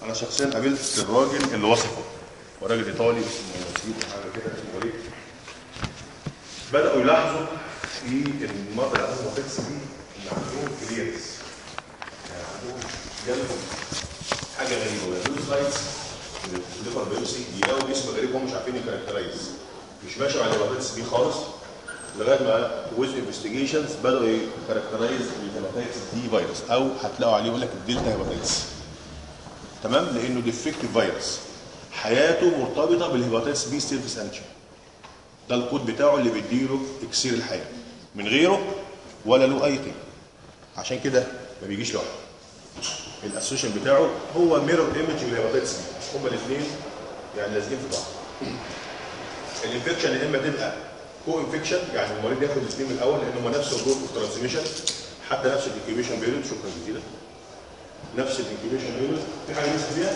انا شخصيا قابلت الراجل اللي وصفه هو راجل ايطالي اسمه نسيب حاجه كده اسمه وليد بداوا يلاحظوا في المرضى اللي عندهم هيباتيتس بي ان عندهم كليرنس يعني عندهم جالهم حاجه غريبه ويعملوا سلايدز الليفر بيوسي يلاقوا جسم غريب هم مش عارفين يكاركترايز مش ماشي مع الهيباتيتس بي خالص لغايه ما ويز انفستيجيشنز بداوا يكاركترايز الهيباتيتس دي فيروس او هتلاقوا عليه يقول لك الدلتا هيباتيتس تمام لانه ديفكتيف فيروس حياته مرتبطه بالهيباتيتس بي سيرفيس انجن ده الكود بتاعه اللي بيديله اكسير الحياه من غيره ولا له اي قيمه عشان كده ما بيجيش لوحده الاسوشيشن بتاعه هو ميرور ايمج للهيباتيتس بي هما الاثنين يعني لازقين في بعض الانفكشن يا اما تبقى كو انفكشن يعني المريض ياخد الاثنين من الاول لان هم نفس الروت اوف ترانسميشن حتى نفس الانكيبيشن بيريود شكرا جزيلا نفس الانكيبيشن بيريود في حاجه لسه فيها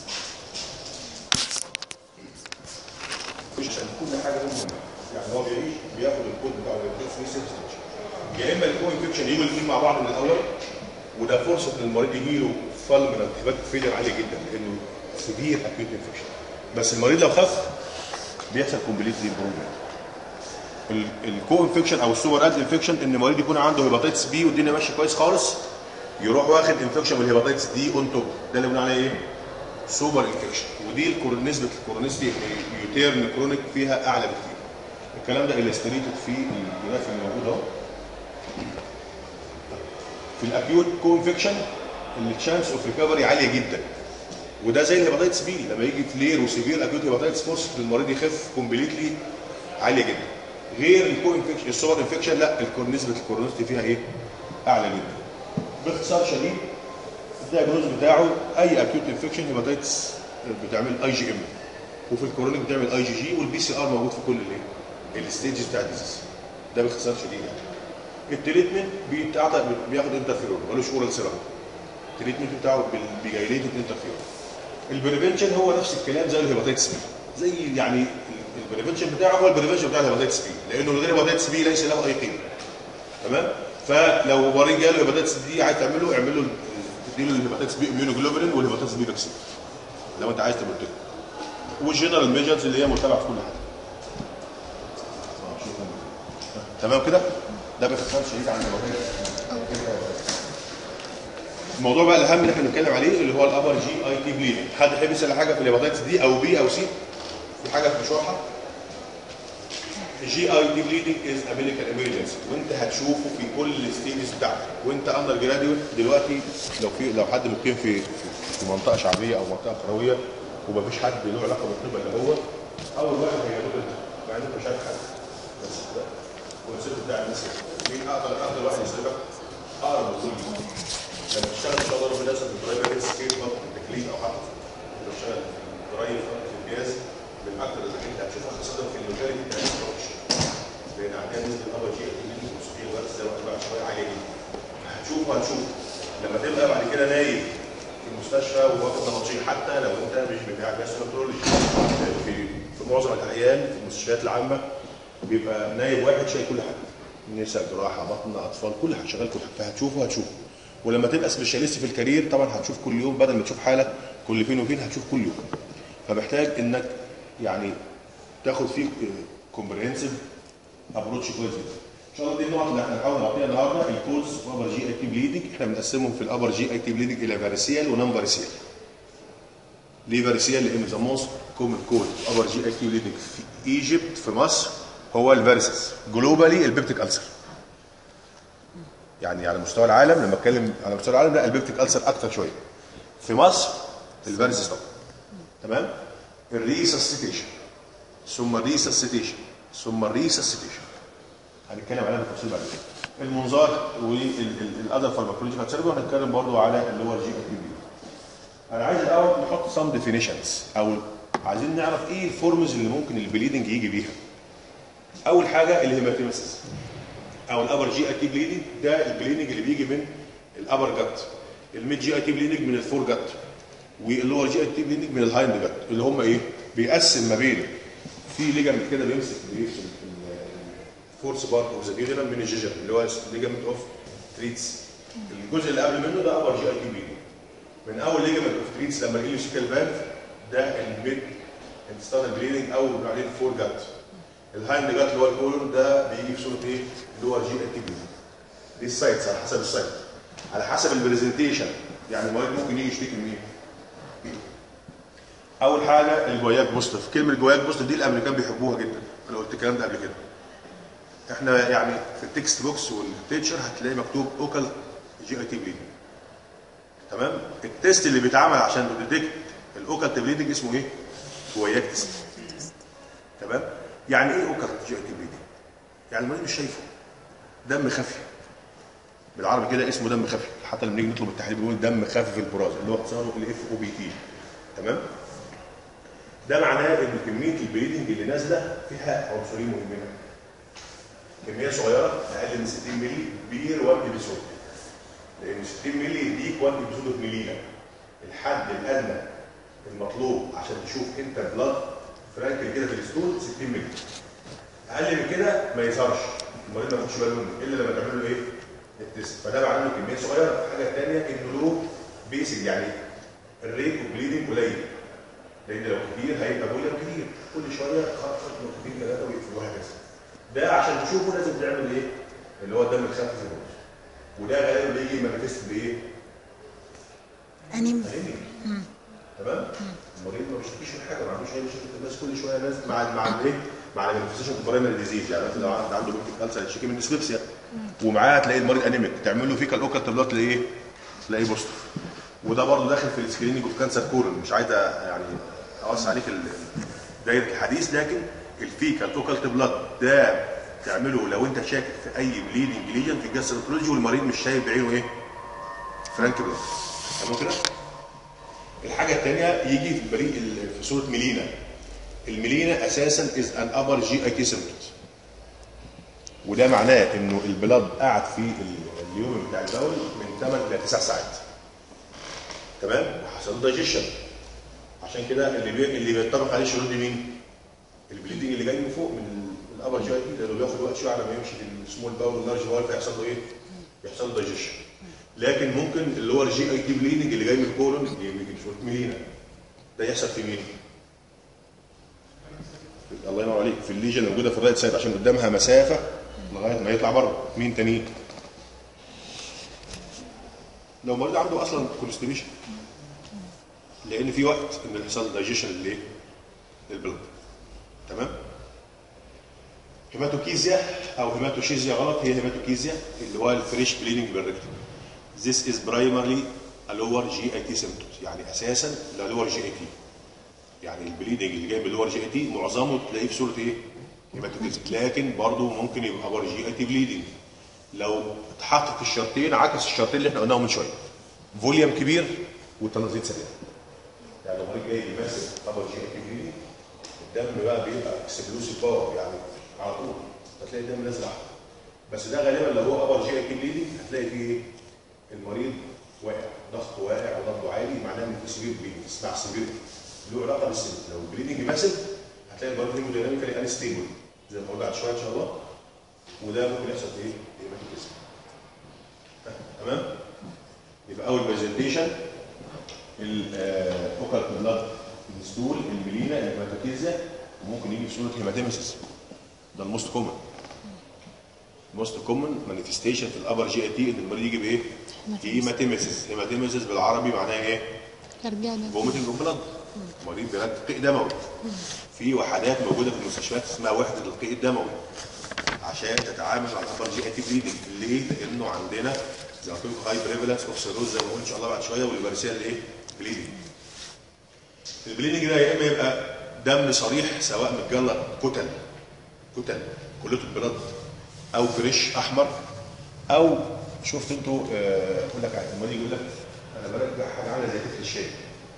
مفيش عشان كل حاجه مهمه يعني هو بيعيش بياخد الكود بتاع الانفكشن في سيرفيس يا اما الكو انفكشن يجوا الاثنين مع بعض من الاول وده فرصه ان المريض يجي له فالمنت هيباتيك فيلر عاليه جدا لانه سيفير اكيوت انفكشن بس المريض لو خف بيحصل كومبليتلي امبروفمنت الكو انفكشن او السوبر اد انفكشن ان المريض يكون عنده هيباتيتس بي والدنيا ماشيه كويس خالص يروح واخد انفكشن من الهيباتيتس دي اون توب ده اللي بنقول عليه ايه؟ سوبر انفكشن ودي الكور- نسبه الكورونيستي يوتيرن كرونيك فيها اعلى بكتير الكلام ده illustrated في الجراف اللي موجود اهو في الاكيوت كو انفكشن التشانس اوف ريكفري عاليه جدا وده زي الهيباتيتس بي لما يجي فلير وسيفير اكيوت هيباتيتس فرصه المريض يخف كومبليتلي عاليه جدا غير الكو انفكشن السوبر انفكشن لا الكور- نسبه الكورونيستي فيها ايه؟ اعلى جدا باختصار شديد الدياجنوز بتاعه اي اكيوت انفكشن هيباتيتس بتعمل اي جي ام وفي الكورونيك بتعمل اي جي جي والبي سي ار موجود في كل الايه؟ الستيجز بتاع الديزيز ده باختصار شديد يعني التريتمنت بيتعطى بياخد انترفيرون ملوش اورال سيرم التريتمنت بتاعه بالبيجايليتد انترفيرون البريفنشن هو نفس الكلام زي الهيباتيتس بي زي يعني البريفنشن بتاعه هو البريفنشن بتاع الهيباتيتس بي لانه من غير هيباتيتس بي ليس له اي قيمه تمام فلو مريض جاله هيباتيتس دي عايز تعمله اعمل له تديله الهيباتيتس بي اميونوجلوبولين والهيباتيتس بي فاكسين لو انت عايز تبرتكه والجنرال ميجرز اللي هي متبعه في كل حاجه آه، شكراً. تمام كده ده باختصار شديد عن الهيباتيتس الموضوع بقى الاهم اللي احنا بنتكلم عليه اللي هو الابر جي اي تي بليدنج حد يحب يسال حاجه في الهيباتيتس دي او بي او سي في حاجه في مشروعها الجي اي تي بليدنج از ا ميديكال ايمرجنسي وانت هتشوفه في كل الستيجز بتاعتك وانت اندر جراديويت دلوقتي لو في لو حد مقيم في في منطقه شعبيه او منطقه قرويه ومفيش حد له علاقه بالطب الا هو اول واحد هيجيبه انت مع انك مش عارف حد بس ده والست بتاع الناس مين اقدر اقدر واحد يسلمك اقرب وصول لما تشتغل ان شاء الله ربنا يسلمك في درايفر كده سكيل اب تكليف او حتى لو تشتغل في درايف في الجهاز من اكثر اللي انت هتشوفها خاصه في المجال بتاع الكوتش لان عندنا نسبه الابر جي اكيد مستحيل بس زي ما قلت بقى شويه عاليه جدا هتشوف وهتشوف لما تبقى بعد كده نايم في المستشفى وواخد تناطيل حتى لو انت مش بتاع جاستروكترولوجي في في معظم الاحيان في المستشفيات العامه بيبقى نايب واحد شايل كل حاجه نساء جراحه بطن اطفال كل حاجه شغال كل حاجه فهتشوفه هتشوفه ولما تبقى سبيشاليست في الكارير طبعا هتشوف كل يوم بدل ما تشوف حاله كل فين وفين هتشوف كل يوم فمحتاج انك يعني تاخد فيه كومبريهنسيف ابروتش كويس جدا ان شاء الله دي النقط اللي احنا هنحاول نغطيها النهارده الكوز اوف ابر جي اي تي بليدنج احنا بنقسمهم في الابر جي اي تي بليدنج الى فاريسيال ونون فاريسيال ليه فاريسيال لان ذا موست كومن كوز ابر جي اي تي بليدنج في ايجيبت في مصر هو الفاريسس جلوبالي البيبتيك السر يعني على مستوى العالم لما اتكلم على مستوى العالم لا البيبتيك السر اكتر شويه في مصر الفاريسس طبعا تمام الريسسيتيشن ثم الريسسيتيشن ثم الريسسيتيشن هنتكلم عليها بالتفصيل بعد كده المنظار والاذر فارماكولوجيكال سيرفي وهنتكلم برضو على اللي هو الجي اي بي انا عايز الاول نحط سام ديفينيشنز او عايزين نعرف ايه الفورمز اللي ممكن البليدنج يجي بيها اول حاجه الهيماتيمسيس او الابر جي اي تي بليدنج ده البليدنج اللي بيجي من الابر جت الميد جي اي تي بليدنج من الفور جت واللور جي اي تي بليدنج من الهايند جت اللي هم ايه بيقسم ما بين في ليجامنت كده بيمسك بيفصل الفورس بارت اوف ذا ديودرم من الجيجر اللي هو ليجامنت اوف تريتس الجزء اللي قبل منه ده ابر جي اي تي بليدنج من اول ليجمنت اوف تريتس لما يقل سيكال فالف ده الميد انتستانال بليدنج او بنقول عليه الفور جات الهايند جات اللي هو الكولون ده بيجي في صوره ايه؟ اللي هو جي اي تي بي دي السايتس على حسب السايت على حسب البرزنتيشن يعني المريض ممكن يجي يشتكي من ايه؟ اول حاجه الجوياك بوستيف كلمه جوياك بوستيف دي الامريكان بيحبوها جدا انا قلت الكلام ده قبل كده احنا يعني في التكست بوكس والتيتشر هتلاقي مكتوب اوكال جي اي تي بليدنج تمام التيست اللي بيتعمل عشان نديتكت الاوكال بليدنج اسمه ايه جوياك تيست تمام يعني ايه اوكال جي اي تي بليدنج يعني المريض مش شايفه دم خفي بالعربي كده اسمه دم خفي حتى لما نيجي نطلب التحليل بنقول دم خفي في البراز اللي هو اختصاره الاف او بي تي تمام ده معناه ان كميه البليدنج اللي نازله فيها عنصرين مهمين كميه صغيره اقل من 60 مللي بير 1 ابيسود لان 60 مللي يديك 1 ابيسود اوف ملينا الحد الادنى المطلوب عشان تشوف انت بلاد فرانكل كده في الستول 60 مللي اقل من كده ما يظهرش المريض ما ياخدش باله منه الا لما تعمل له ايه التست فده معناه انه كميه صغيره الحاجه الثانيه انه له بيسك يعني الريت اوف بليدنج قليل لان لو كتير هيبقى فوليوم كتير كل شويه خط نقطتين ثلاثه ويقفل وهكذا ده عشان تشوفه لازم تعمل ايه اللي هو الدم الخفيف في الوش وده غالبا بيجي مانيفست بايه؟ انيميا انيميا تمام؟ المريض ما بيشتكيش من حاجه ما عندوش اي مشاكل الناس كل شويه ناس مع مع الايه؟ مع المانيفستيشن في برايمري ديزيز يعني مثلا لو واحد عنده بيبتيك كالسر يشتكي من ديسليبسيا ومعاه تلاقي المريض انيميك تعمل له فيكال اوكال بلوت تلاقيه تلاقيه بوستيف وده برضه داخل في السكريننج اوف كانسر كورن مش عايز يعني اوسع عليك ال- دايره الحديث لكن الفيكال اوكالت بلاد ده تعمله لو انت شاكك في اي بليدنج ليجن في الجاستروكولوجي والمريض مش شايف بعينه ايه؟ فرانك بلاد تمام كده؟ الحاجه الثانيه يجي في البريء ال- في صوره ميلينا الميلينا اساسا از ان ابر جي اي تي سيمبتومز وده معناه انه البلاد قعد في ال- اليوم بتاع البول من 8 الى 9 ساعات تمام وحصل له دايجيشن عشان كده اللي بي... اللي بينطبق عليه الشروط دي مين؟ البليدنج اللي جاي من فوق من الابر جي اي تي لانه بياخد وقت شويه على ما يمشي في السمول باول واللارج باول فيحصل له ايه؟ يحصل له دايجيشن لكن ممكن اللي هو الجي اي تي بليدنج اللي جاي من الكولون اللي بيجي في صوره ميلينا ده يحصل في مين؟ الله ينور عليك في الليجن الموجوده في الرايت سايد عشان قدامها مسافه لغايه ما يطلع بره مين تاني؟ لو مريض عنده اصلا كونستيبيشن لان في وقت ان يحصل دايجيشن للايه؟ للبلد تمام؟ هيماتوكيزيا او هيماتوشيزيا غلط هي هيماتوكيزيا اللي هو الفريش بليدنج بالريكتوم This is primarily a lower GIT symptoms يعني اساسا لا lower GIT يعني البليدنج اللي جاي باللور جي اي تي معظمه تلاقيه في صوره ايه؟ هيماتوكيزيا لكن برضه ممكن يبقى ابر جي اي تي بليدنج لو اتحط في الشرطين عكس الشرطين اللي احنا قلناهم من شويه فوليوم كبير والتنظيم سريع يعني لو مريض جاي بيمثل ابر جي اي تي بليدنج الدم بقى بيبقى اكسبلوسيف باور يعني على طول هتلاقي الدم نازل احمر بس ده غالبا لو هو ابر جي اي تي بليدنج هتلاقي فيه ايه؟ المريض واقع ضغطه واقع وضغطه عالي معناه ان في سيفير بليدنج اسمها سيفير له علاقه بالسن لو البليدنج ماسل هتلاقي المريض هيموديناميكالي انستيبل زي ما قلنا بعد شويه ان شاء الله وده ممكن يحصل في ايه؟ في هيماتوكيزم تمام؟ يبقى اول برزنتيشن الاوكال بلاد الستول الميلينا الهيماتوكيزيا وممكن يجي في صوره هيماتيمسيس ده الموست كومن موست كومن مانيفستيشن في الابر جي اي تي ان المريض يجي بايه؟ هيماتيمسيس هيماتيمسيس بالعربي معناها ايه؟ كرجانة فوميتنج اوف بلاد مريض بيرد قيء دموي في وحدات موجوده في المستشفيات اسمها وحده القيء الدموي عشان تتعامل مع الابر جي اي تي بليدنج ليه؟ لانه عندنا زي ما قلت لكم هاي بريفالنس اوف سيروز زي ما قلنا ان شاء الله بعد شويه والبارسيال الايه؟ بليدنج البليدنج ده يا اما يبقى دم صريح سواء متجلط كتل كتل كلته البلاد او فريش احمر او شفت انتوا آه، يقول لك المريض يقول لك انا برجع حاجه عامله زي تفل الشاي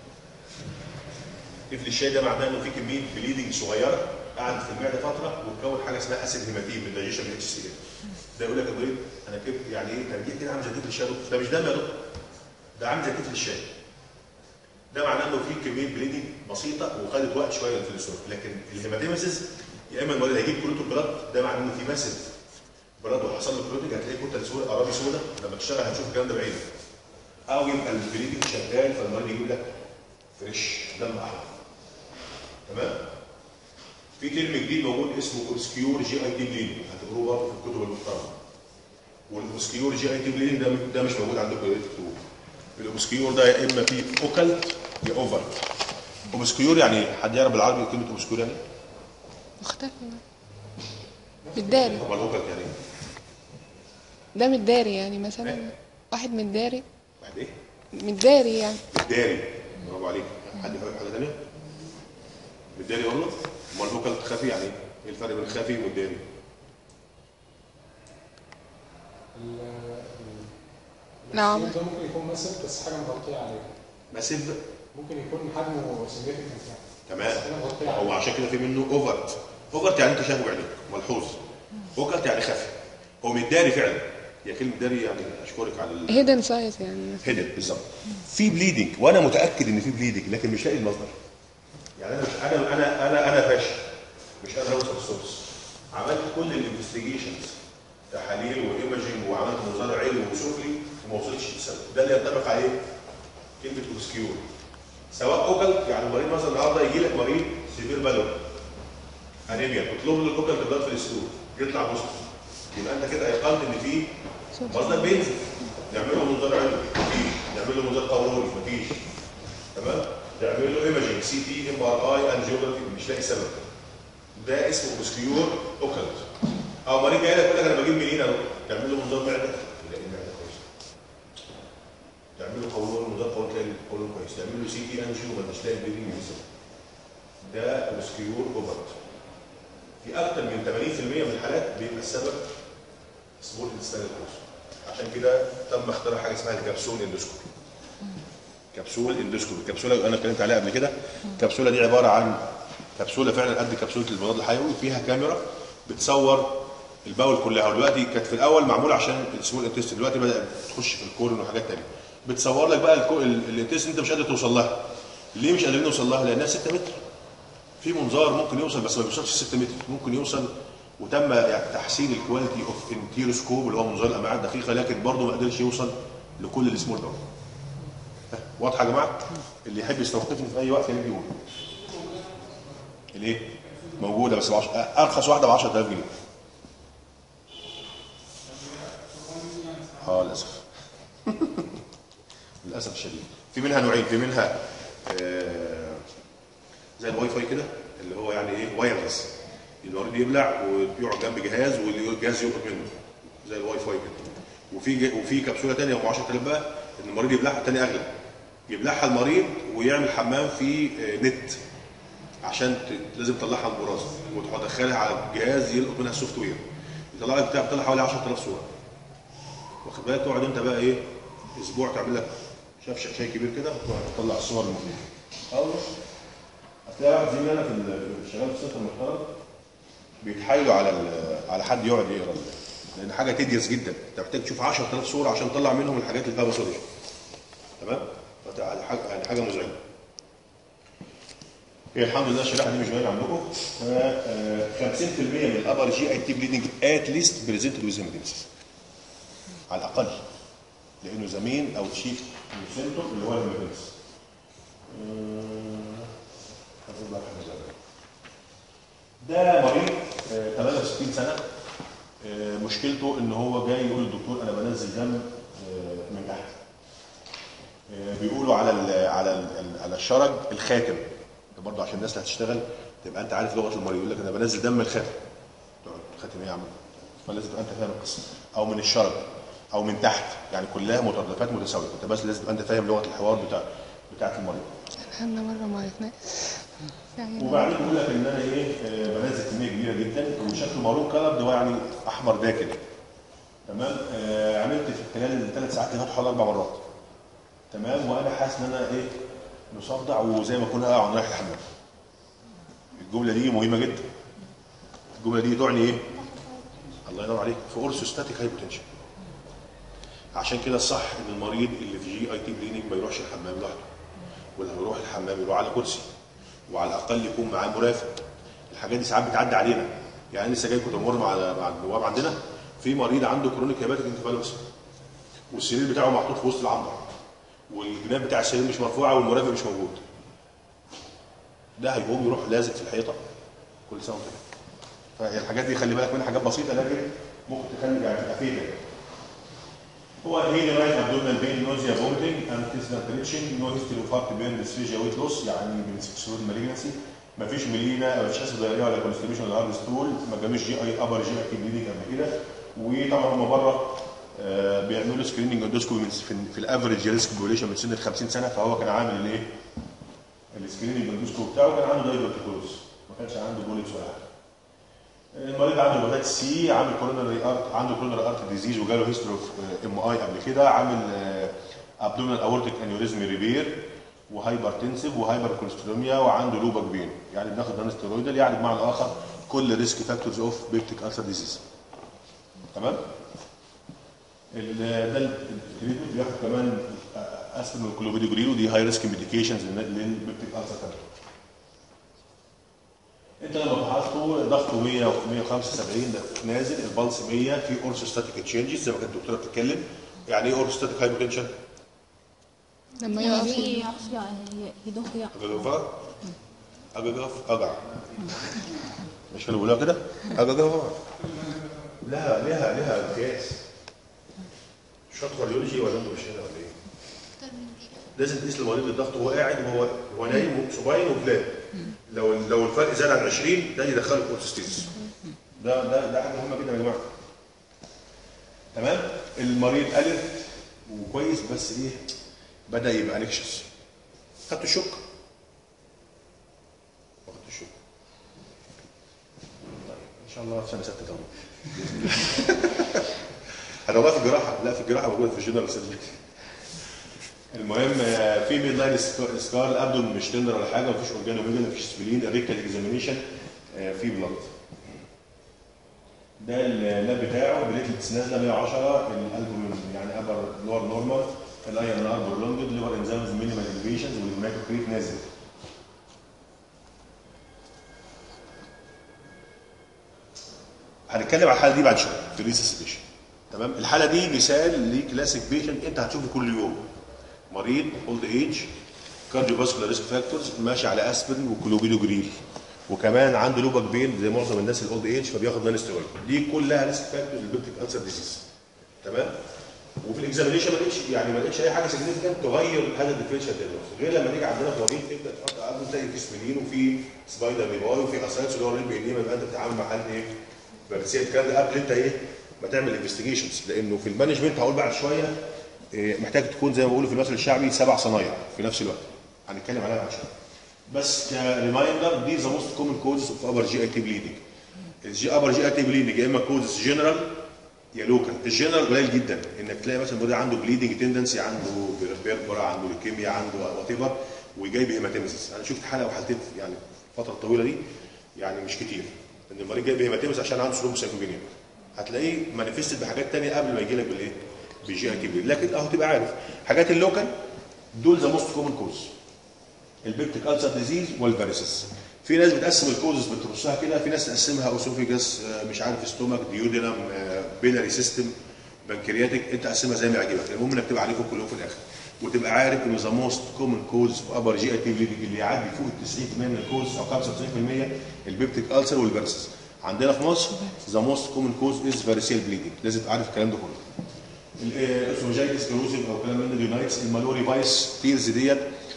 تفل الشاي ده معناه انه في كميه بليدنج صغيره قعدت في المعده فتره وتكون حاجه اسمها اسيد هيماتين من دايجيشن اتش سي ده يقول لك يا مريض انا كبت يعني ايه ترجيع كده عامل زي تفل الشاي يا دكتور. ده مش دم يا دكتور ده عامل زي تفل الشاي ده معناه انه في كميه بليدنج بسيطه وخدت وقت شويه في السوري لكن الهيماتيمسيس يا اما المريض هيجيب كلوتو بلاد ده معناه انه في ماسف بلاد وحصل له كلوتنج هتلاقي كتل سوداء اراضي سوداء لما تشتغل هتشوف الكلام ده بعينك او يبقى البليدنج شغال فالمريض يجيب لك فريش دم احمر تمام في ترم جديد موجود اسمه اوبسكيور جي اي تي بليدنج هتقروه برضه في الكتب المحترمه والاوبسكيور جي اي تي بليدنج ده ده مش موجود عندكم يا ريت تكتبوه الاوبسكيور ده يا اما فيه اوكلت يا اوفرت اوبسكيور يعني حد يعرف بالعربي كلمه اوبسكيور يعني إيه؟ مختفي متداري امال اوكلت يعني ايه؟ ده متداري يعني مثلا واحد متداري واحد ايه؟ متداري يعني مداري برافو عليك حد يقول حاجه ثانيه؟ مداري والله امال اوكلت خفي يعني ايه؟ ايه الفرق بين خفي ومداري؟ نعم. ده ممكن يكون ماسك بس حاجه مغطيه عليه ماسيف ممكن يكون حجمه سيجنفكت يعني تمام حاجه مغطيه عليه هو عشان كده في منه اوفرت اوفرت يعني انت شايفه بعينك ملحوظ اوكلت يعني خفي هو مداري فعلا هي كلمه داري يعني اشكرك على ال... هيدن سايز يعني مثلا هيدن بالظبط في بليدنج وانا متاكد ان في بليدنج لكن مش لاقي المصدر يعني انا مش انا انا انا انا فاشل مش قادر اوصل للسورس عملت كل الانفستيجيشنز تحاليل وايمجنج وعملت منظار علمي وسفلي وما وصلتش للسبب ده اللي ينطبق عليه كلمه اوبسكيور سواء اوكلت يعني المريض مثلا النهارده يجي لك مريض سيفير بالون انيميا تطلب له الاوكلت بلاد في الستور يطلع بوزيتيف يبقى انت كده ايقنت ان في مصدر بينزل نعمل له منظار علمي مفيش نعمل له منظار قولوني مفيش تمام نعمل له ايمجنج سي تي ام ار اي انجيوجرافي مش لاقي سبب ده اسمه اوبسكيور اوكلت او مريض جاي لك يقول لك انا بجيب منين اهو تعمل له منظار معده تلاقي المعده كويسه تعمل له قولون منظار قولون تلاقي القولون كويس تعمل له سي تي انجيو مش تلاقي البرين ينزل ده اوبسكيور اوكلت في اكثر من 80% من الحالات بيبقى السبب سبور الانسان الكورس عشان كده تم اختراع حاجه اسمها الكبسول اندوسكوبي كبسول اندوسكوبي الكبسوله انا اتكلمت عليها قبل كده الكبسوله دي عباره عن كبسوله فعلا قد كبسوله المضاد الحيوي فيها كاميرا بتصور البول كلها ودلوقتي كانت في الاول معموله عشان السمول انتستين دلوقتي بدات تخش في الكورن وحاجات ثانيه بتصور لك بقى الكو- ال- الانتستين انت مش قادر توصل لها ليه مش قادرين نوصل لها لانها 6 متر في منظار ممكن يوصل بس ما بيوصلش 6 متر ممكن يوصل وتم يعني تحسين الكواليتي اوف انتيروسكوب اللي هو منظار الامعاء الدقيقه لكن برضه ما قدرش يوصل لكل السمول باول واضحه يا جماعه اللي يحب يستوقفني في اي وقت يجي يقول الايه موجوده بس بعش... ارخص واحده ب 10000 جنيه اه للاسف للاسف الشديد في منها نوعين في منها آه زي الواي فاي كده اللي هو يعني ايه وايرلس المريض يبلع ويقعد جنب جهاز والجهاز يلقط منه زي الواي فاي كده وفي ج- وفي كبسوله ثانيه ب 10000 بقى ان المريض يبلعها الثاني اغلى يبلعها المريض ويعمل حمام في آه، نت عشان ت- لازم تطلعها من البرازه وتدخلها على الجهاز يلقط منها السوفت وير يطلع لك بتاع بتطلع حوالي 10000 صوره واخد بالك تقعد انت بقى ايه اسبوع تعمل لك شاف شاي كبير كده وتقعد تطلع الصور المفيده خلاص هتلاقي واحد زميلنا في ال- في شغال في السنتر المحترم بيتحايلوا على ال- على حد يقعد يقرا لان حاجه تديس جدا انت محتاج تشوف 10000 صوره عشان تطلع منهم الحاجات اللي فيها باثولوجي تمام فت- يعني حاجه يعني حاجه مزعجه هي الحمد لله الشريحه دي مش باينه عندكم ف- آه، 50% من الابر جي اي تي بليدنج ات ليست بريزنتد ويز هيموديمسيس على الاقل لانه زمين او تشيف سنتر اللي هو الهيموديمسيس هاخد لك حاجه زي كده. ده مريض آه، 68 سنه آه، مشكلته ان هو جاي يقول للدكتور انا بنزل دم آه، من تحت آه، بيقولوا على ال على ال على الشرج الخاتم ده برضه عشان الناس اللي هتشتغل تبقى انت عارف لغه المريض يقول لك انا بنزل دم من الخاتم تقعد الخاتم ايه يا عم فلازم تبقى انت فاهم القصه او من الشرج او من تحت يعني كلها مترادفات متساويه انت بس لازم تبقى انت فاهم لغه الحوار بتاع بتاعت المريض احنا مره ما عرفناش يعني وبعدين بيقول لك ان انا ايه آه، بنزل كميه كبيره جدا وشكل مارون كلر ده هو يعني احمر داكن تمام آه عملت في خلال الثلاث ساعات اللي فاتوا حوالي اربع مرات تمام وانا حاسس ان انا ايه مصدع وزي ما اكون قاعد رايح الحمام الجمله دي مهمه جدا الجمله دي تعني ايه الله ينور عليك في اورثوستاتيك هايبوتنشن عشان كده الصح ان المريض اللي في جي اي تي بليننج ما يروحش الحمام لوحده ولما يروح الحمام يروح على كرسي وعلى الاقل يكون معاه مرافق الحاجات دي ساعات بتعدي علينا يعني لسه جاي كنت بمر مع مع النواب عندنا في مريض عنده كرونيك هيباتيك انكفالوس والسرير بتاعه محطوط في وسط العنبر والجناب بتاع السرير مش مرفوعه والمرافق مش موجود ده هيقوم يروح لازق في الحيطه كل سنه وانت طيب. فالحاجات دي خلي بالك منها حاجات بسيطه لكن ممكن تخلي يعني تبقى فيها هو هي رايت ابدومينال بين نوزيا فومتنج انتيسنال بريتشنج نو هيستوري اوف هارت بين ديسفيجيا ويت لوس يعني بالسكسول مالجنسي مفيش ملينا مفيش اسيد دايريه ولا كونستيبيشن ولا هارد ستول ما جالوش جي اي ابر جي اي بليدنج قبل كده وطبعا هم بره آه، بيعملوا سكريننج اندوسكوبي من في, في الافريج ريسك بوبوليشن من سن ال 50 سنه فهو كان عامل الايه؟ السكريننج اندوسكوبي بتاعه كان عنده دايبرتيكوز ما كانش عنده بوليبس ولا حاجه المريض عنده هيباتيت سي عامل كوروناري ارت عنده كوروناري ارت ديزيز وجاله هيستوري اوف ام اي قبل كده عامل ابدومينال اورتيك انيوريزم ريبير وهايبرتنسيف وهايبر كوليستروليميا وعنده لوبك بين يعني بناخد نون ستيرويدال يعني بمعنى اخر كل ريسك فاكتورز اوف بيبتيك السر ديزيز تمام ال- ده التريتمنت بياخد كمان اسبرين وكلوبيدوجرين ودي هاي ريسك ميديكيشنز للبيبتيك السر كمان انت لما فحصته ضغطه 100 و 175 ده نازل البلس 100 في اورثوستاتيك تشينجز زي ما كانت الدكتوره بتتكلم يعني ايه اورثوستاتيك هايبوتنشن؟ لما يعني يقف هي هي يدوخ يا اجاجاف اجاجاف اجع مش كانوا بيقولوها كده؟ اجاجاف لها لها لها قياس شاط كارديولوجي ولا انتوا مش هنا ولا ايه؟ لازم تقيس المريض الضغط وهو قاعد وهو هو نايم صباين وفلات لو لو الفرق زاد عن 20 ده يدخله في اورثوستيز ده ده ده حاجه مهمه جدا يا جماعه تمام المريض الف وكويس بس ايه بدا يبقى انكشس خدت الشك ما خدت الشك طيب ان شاء الله في سنه سته كمان هتبقى في الجراحه لا في الجراحه موجوده في الجنرال سيرجري المهم آه، في ميد لاين سكار الابدون مش تندر ولا حاجه مفيش اورجانو ميجا مفيش سبلين الريكتال اكزامينيشن في بلاد ده اللاب بتاعه بليتلتس نازله 110 الالبومين يعني ابر لور نورمال الاي ان ار برولونجد ليفر انزيمز مينيمال اليفيشنز والهيماتوكريت نازل هنتكلم على الحاله دي بعد شويه في الريسسبيشن تمام الحاله دي مثال لكلاسيك بيشنت انت هتشوفه كل يوم مريض اولد ايج كارديو فاسكولار ريسك فاكتورز ماشي على اسبرين وكلوبيدوجريل وكمان عنده لوبك بين زي معظم الناس الاولد ايج فبياخد نان ستيرويد دي كلها ريسك فاكتورز للبيبتيك انسر ديزيز تمام وفي الاكزامينيشن ما لقيتش يعني ما لقيتش اي حاجه سيجنفيكانت تغير هذا الديفرنشال دايجنوز غير لما نيجي عندنا في مريض تبدا تحط عقله تلاقي في سبلين وفي سبايدر ليباي وفي اسايتس اللي هو الريل بي يبقى انت بتتعامل مع حد ايه؟ فيرسيه الكلام ده قبل انت ايه؟ ما تعمل انفستيجيشنز لانه في المانجمنت هقول بعد شويه إيه، محتاج تكون زي ما بيقولوا في المثل الشعبي سبع صنايع في نفس الوقت هنتكلم عليها بعد شويه بس كريمايندر دي ذا موست كومن كوزز اوف ابر جي اي تي بليدنج الجي ابر جي اي تي بليدنج يا اما كوزز جنرال يا لوكال الجنرال قليل جدا انك تلاقي مثلا المريض عنده بليدنج تندنسي عنده بيربرا عنده ليكيميا عنده وات ايفر وجاي بهيماتيمسيس انا شفت حاله او حالتين في- يعني الفتره الطويله دي يعني مش كتير ان المريض جاي بهيماتيمس عشان عنده سلوك سايكوجينيا هتلاقيه مانيفستد بحاجات تانية قبل ما يجي لك بالايه؟ بالجي اي تي بليدنج لكن اهو تبقى عارف حاجات اللوكال دول ذا موست كومن كوز البيبتيك السر ديزيز والفاريسس في ناس بتقسم الكوزز بترصها كده في ناس تقسمها اوسوفيجاس مش عارف ستومك ديودينم بيلاري سيستم بنكرياتيك انت قسمها زي ما يعجبك المهم انك تبقى عارفهم كلهم في الاخر وتبقى عارف ان ذا موست كومن كوز في ابر جي اي تي بليدنج اللي يعدي فوق ال 90% من الكوز او 95% البيبتيك السر والفاريسس عندنا في مصر ذا موست كومن كوز از فاريسيال بليدنج لازم تبقى عارف الكلام ده كله الاسوفاجيتس كلوزيف او كلام من اليونايتس المالوري فايس تيرز ديت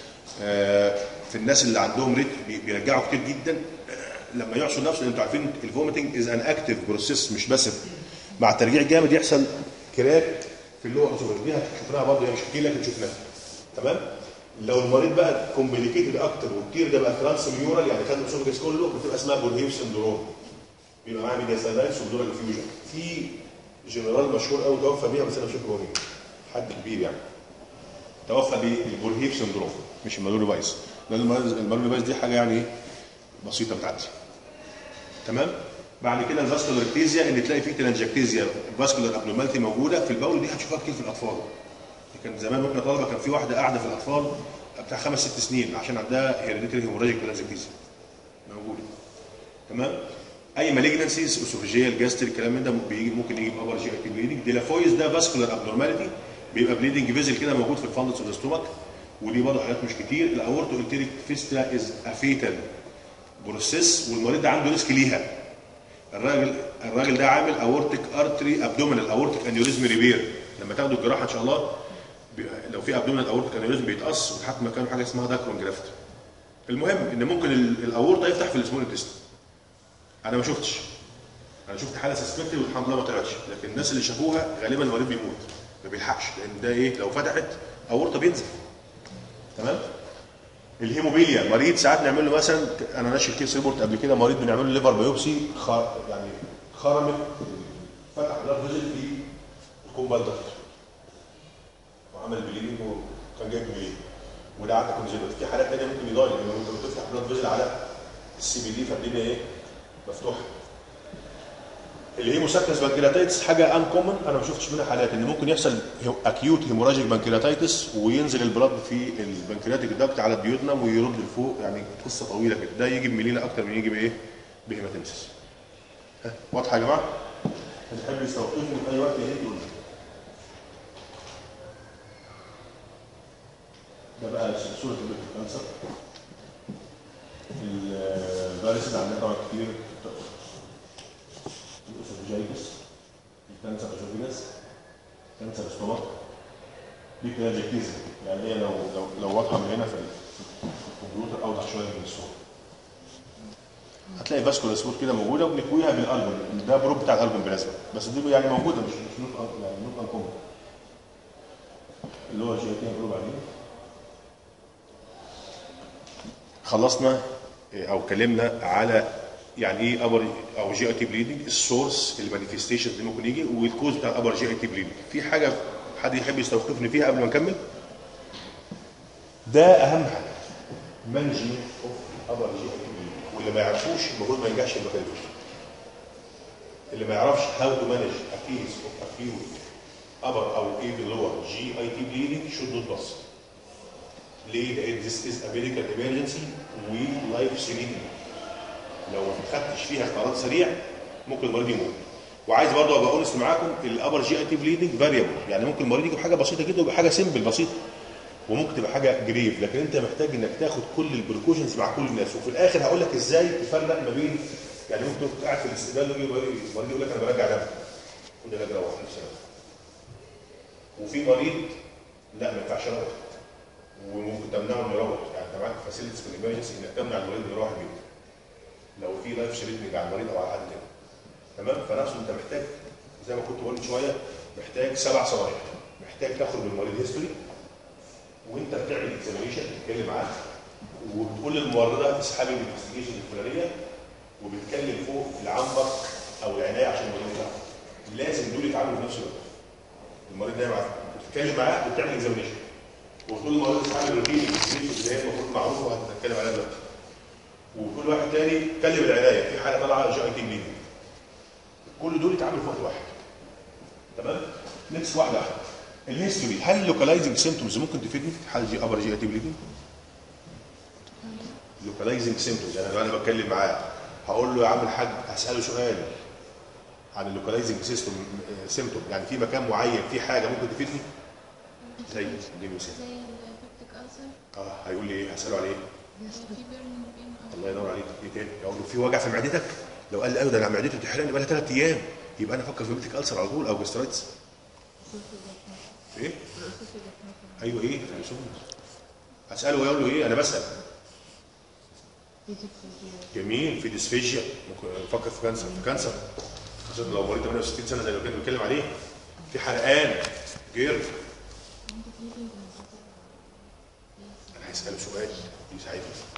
آه، في الناس اللي عندهم ريت بي- بيرجعوا كتير جدا آه، لما يعصوا نفسه لان انتوا عارفين الفوميتنج از ان اكتف بروسيس مش باسف مع الترجيع الجامد يحصل كراك في اللور اسوفاج دي هتشوفناها برضه هي مش كتير لكن شفناها تمام لو المريض بقى كومبليكيتد اكتر والتير ده بقى ترانس ميورال يعني خد الاسوفاجس كله بتبقى اسمها بورهيو سندروم بيبقى معاه ميدياسايدايتس ودورال انفيوجن في جنرال مشهور قوي توفى بيها بس انا مش فاكر هو مين حد كبير يعني توفى بالبورهيف سندروم مش المالوري فايس لان المالوري المالوري فايس دي حاجه يعني بسيطه بتعدي تمام بعد كده الفاسكولار اكتيزيا ان تلاقي فيه تلانجكتيزيا فاسكولار ابنورماليتي موجوده في البول دي هتشوفها كتير في الاطفال كان زمان واحنا طلبه كان في واحده قاعده في الاطفال بتاع خمس ست سنين عشان عندها هيريديتري هيموراجيك تلانجكتيزيا موجوده تمام اي مالجنسيز اسوفيجيال جاستري الكلام من ده بيجي ممكن يجي بابر جي اي تي بليدنج ديلافويز ده فاسكولار ابنورماليتي بيبقى بليدنج فيزل كده موجود في الفندس اوف ستومك ودي برضه حاجات مش كتير الاورتو انتريك فيستلا از افيتال بروسيس والمريض ده عنده ريسك ليها الراجل الراجل ده عامل اورتيك ارتري ابدومينال اورتيك انيوريزم ريبير لما تاخدوا الجراحه ان شاء الله بي- لو في ابدومينال اورتيك انيوريزم بيتقص وتحط مكانه حاجه اسمها داكرون جرافت المهم ان ممكن ال- الاورطه يفتح في السمول انتست انا ما شفتش انا شفت حاله سسبكتد والحمد لله ما طلعتش لكن الناس اللي شافوها غالبا المريض بيموت ما بيلحقش لان ده ايه لو فتحت اورطه بينزل تمام الهيموبيليا مريض ساعات نعمل له مثلا انا ناشر كيس ريبورت قبل كده مريض بنعمل له ليفر بايوبسي خ... يعني خرمت فتح بلاد فيزل في الكومبالدر وعمل بليدنج وكان جايب بليدنج وده عندك كونجيلوت في حالات ثانيه ممكن يضايق لما انت بتفتح بلاد فيزل على السي بي دي فالدنيا ايه مفتوحه الهيموساكتس بانكرياتايتس حاجه ان كومن انا ما شفتش منها حالات ان ممكن يحصل اكيوت هيموراجيك بانكرياتايتس وينزل البلاد في البنكرياتيك داكت على الديودنم ويرد لفوق يعني قصه طويله كده ده يجي بميلينا اكتر من يجي بايه؟ بهيماتيمسيس ها، واضحه يا جماعه؟ اللي يحب يستوقفني في اي وقت يا ريت يقول لي. ده بقى صوره البيت الكانسر الفيروسز عندنا طبعا كتير الاسوفيجايتس الكانسر اسوفيجاس كانسر ستومك دي كلاجيكتيزم يعني هي لو لو لو واضحه من هنا في ال- في الكمبيوتر اوضح شويه من الصوره هتلاقي فاسكولا سبوت كده موجوده وبنكويها بالالبوم ده بروب بتاع الالبوم بلازما بس دي يعني موجوده مش مش نوت أن- يعني نوت انكومن اللي هو جي اي تي بروب عليه خلصنا إيه، او اتكلمنا على يعني ايه ابر او جي اي تي بليدنج السورس المانيفستيشن اللي ممكن يجي والكوز بتاع ابر جي اي تي بليدنج في حاجه حد يحب يستوقفني فيها قبل ما نكمل ده اهم حاجه مانجمنت اوف ابر جي اي تي بليدنج واللي ما يعرفوش المفروض ما ينجحش البكالوريوس اللي ما يعرفش هاو تو مانج ا كيس اوف اكيوت ابر او ايفن لور جي اي تي بليدنج شود نوت باس ليه؟ لان this is a medical emergency و life threatening لو ما خدتش فيها قرار سريع ممكن المريض يموت وعايز برضه ابقى اونست معاكم الابر جي اي تي بليدنج فاريبل يعني ممكن المريض يجي بحاجه بسيطه جدا ويبقى حاجه سيمبل بسيطه وممكن تبقى حاجه جريف لكن انت محتاج انك تاخد كل البريكوشنز مع كل الناس وفي الاخر هقول لك ازاي تفرق ما بين يعني ممكن تبقى قاعد في الاستقبال يجي المريض يقول لك انا برجع دم كل ده روح نفسي وفي مريض لا ما ينفعش اروح وممكن تمنعه انه يروح يعني انت معاك فاسيلتيز في الامرجنسي انك تمنع المريض انه يروح البيت لو في لايف ثريتنج على المريض او على حد تاني تمام فنفسه انت محتاج زي ما كنت بقول من شويه محتاج سبع صواريخ محتاج تاخد من المريض هيستوري وانت بتعمل اكزامينشن بتتكلم معاه وبتقول للممرضه اسحبي الانفستيجيشن الفلانيه وبتكلم فوق العنبر او العنايه عشان المريض يطلع لازم دول يتعاملوا في نفس الوقت المريض نايم معاك بتتكلم معاه وبتعمل اكزامينشن وتقول للمريض اسحبي الروتين اللي هي المفروض معروفه وهتتكلم عليها دلوقتي وكل واحد تاني كلم العنايه في حاله طالعه جي اي تي بليدنج كل دول يتعاملوا في وقت واحد تمام نكس واحده واحده الهيستوري هل اللوكاليزنج سيمتومز ممكن تفيدني في حاله جي ابر جي اي تي بليدنج لوكاليزنج سيمتومز يعني لو انا بتكلم معاه هقول له يا عم الحاج هساله سؤال عن اللوكاليزنج سيستم سيمتوم يعني في مكان معين في حاجه ممكن تفيدني زي اديني مثال زي البيبتيك ألسر اه هيقول لي ايه هساله على ايه في بيرنينج بين الله ينور عليك ايه تاني اقول له في وجع في معدتك لو قال لي ايوه ده انا معدتي بتحرقني بقى لها ثلاث ايام يبقى انا افكر في بيتك السر على طول او جسترايتس ايه ايوه ايه اساله ويقول له ايه انا بسال جميل في ديسفيجيا ممكن افكر في كانسر في كانسر خاصه لو مريض 68 سنه زي اللي كنا بنتكلم عليه في حرقان جير انا هساله سؤال يساعدني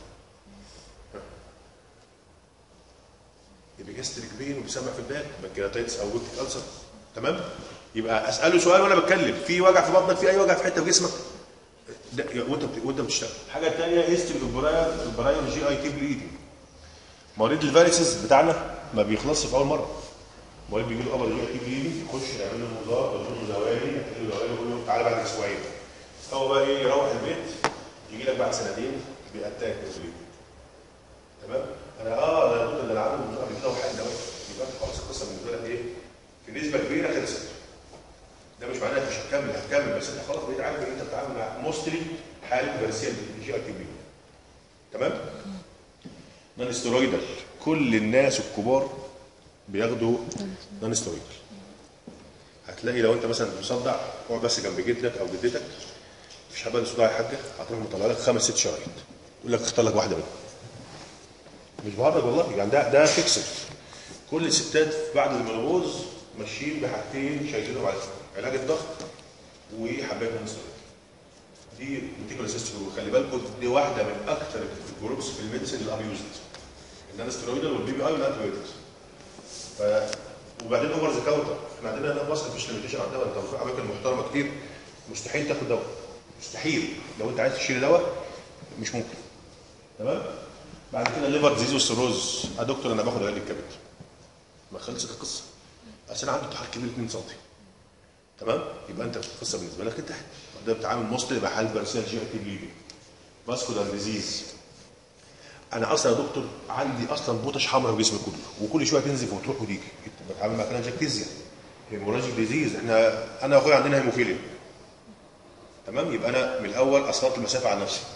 يبقى جاستريك بين وبيسمع في البال بنكرياتايتس او بيبتيك ألسر تمام يبقى اساله سؤال وانا بتكلم في وجع في بطنك في اي وجع في حته في جسمك ده وانت بت- وانت بتشتغل الحاجه الثانيه هيستوري البراير البراير جي اي تي بليدنج مريض الفيروسز بتاعنا ما بيخلصش في اول مره مريض بيجي له ابر جي اي تي بليدنج يخش يعمل له منظار يقول له زوالي يقول له زوالي يقول له تعالى بعد اسبوعين هو بقى ايه يروح البيت يجي لك بعد سنتين بيأتاك بليدنج تمام انا اه انا الدكتور اللي انا عامله من قبل كده وحل دواء يبقى انت خلاص القصه بالنسبه لك ايه في نسبه كبيره خلصت ده مش معناه انك مش هتكمل هكمل هكمل بس انت خلاص بقيت عارف ان انت بتتعامل مع موستلي حاله فيرسيال جي ار تي بي تمام نون ستيرويدال كل الناس الكبار بياخدوا نون ستيرويدال هتلاقي لو انت مثلا مصدع اقعد بس جنب جدك او جدتك مفيش حبه صداع يا حاجه هتروح مطلع لك خمس ست شرايط يقول لك اختار لك واحده منهم مش بهرج والله يعني ده ده فيكسد كل الستات بعد المنوبوز ماشيين بحاجتين شايلينهم على علاج الضغط وحبايه الانسولين دي ريتيكولا سيستم وخلي بالكم دي واحده من اكثر الجروبس في الميديسن الابيوزد النانسترويدال والبي بي اي والانتيبيوتكس ف وبعدين اوفر ذا كاونتر احنا عندنا هنا في مصر مفيش ليميتيشن على الدواء انت في اماكن محترمه كتير مستحيل تاخد دواء مستحيل لو انت عايز تشيل دواء مش ممكن تمام بعد كده الليفر ديزيز والسيروز يا دكتور انا باخد علاج الكبد ما خلصت القصه اصل انا عندي طحال كبير 2 سم تمام يبقى انت القصه بالنسبه لك انتهت ده بتعامل مصري يبقى حال بارسيال جي اي تي بليدنج فاسكولار ديزيز انا اصلا يا دكتور عندي اصلا بوتش حمراء في جسمي كله وكل شويه تنزف وتروح وتيجي بتعامل مع كلانجكتيزيا هيموراجيك ديزيز احنا انا واخويا عندنا هيموفيليا تمام يبقى انا من الاول اثرت المسافه على نفسي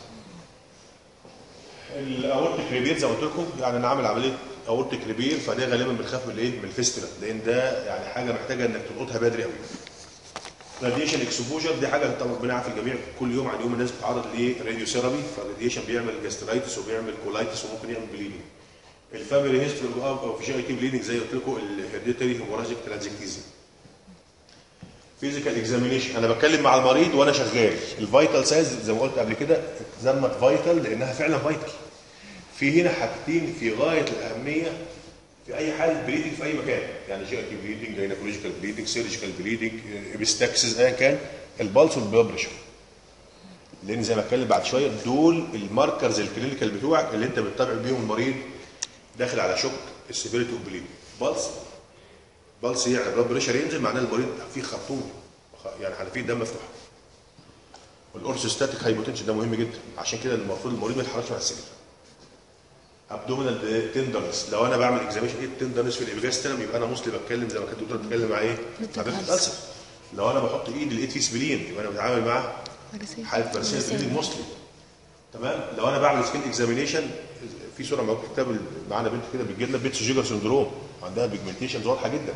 الاورتيك ريبير زي ما قلت لكم يعني انا عامل عمليه اورتيك ريبير فده غالبا بنخاف من الايه من الفيستولا لان ده يعني حاجه محتاجه انك تلقطها بدري قوي راديشن اكسبوجر دي حاجه طبعا ربنا يعافي الجميع كل يوم عن يوم الناس بتتعرض لراديو ثيرابي فالراديشن بيعمل جاسترايتس وبيعمل كولايتس وممكن يعمل بليدنج الفاميلي هيستوري او في جي اي تي بليدنج زي ما قلت لكم الهيرديتري هيموراجيك ترانزكتيزم فيزيكال اكزامينيشن انا بتكلم مع المريض وانا شغال الفيتال سايز زي ما قلت قبل كده اتسمت فيتال لانها فعلا فيتال في هنا حاجتين في غايه الاهميه في اي حاله بليدنج في اي مكان يعني جي تي بليدنج جاينكولوجيكال بليدنج سيرجيكال بليدنج ابستاكسس ايا كان البلس والبلاد بريشر لان زي ما اتكلم بعد شويه دول الماركرز الكلينيكال بتوعك اللي انت بتتابع بيهم المريض داخل على شوك السيفيريتي اوف بليدنج بلس بلس يعني بلاد بريشر ينزل معناه المريض فيه خرطوم يعني حنفيه دم مفتوحه والاورثوستاتيك هايبوتنشن ده مهم جدا عشان كده المفروض المريض ما يتحركش مع السرير ابدومينال تندرنس لو انا بعمل اكزاميشن ايه التندرنس في الابيجاسترم يبقى انا موستلي بتكلم زي ما كانت الدكتوره بتتكلم مع ايه؟ مع بيت الالسر لو انا بحط ايدي لقيت فيه سبلين يبقى انا بتعامل مع حاله بارسيل بليدنج موستلي تمام لو انا بعمل سكين اكزامينيشن في صوره موجوده في كتاب معانا بنت كده بتجي لنا بيتس جيجر سندروم عندها بيجمنتيشنز واضحه جدا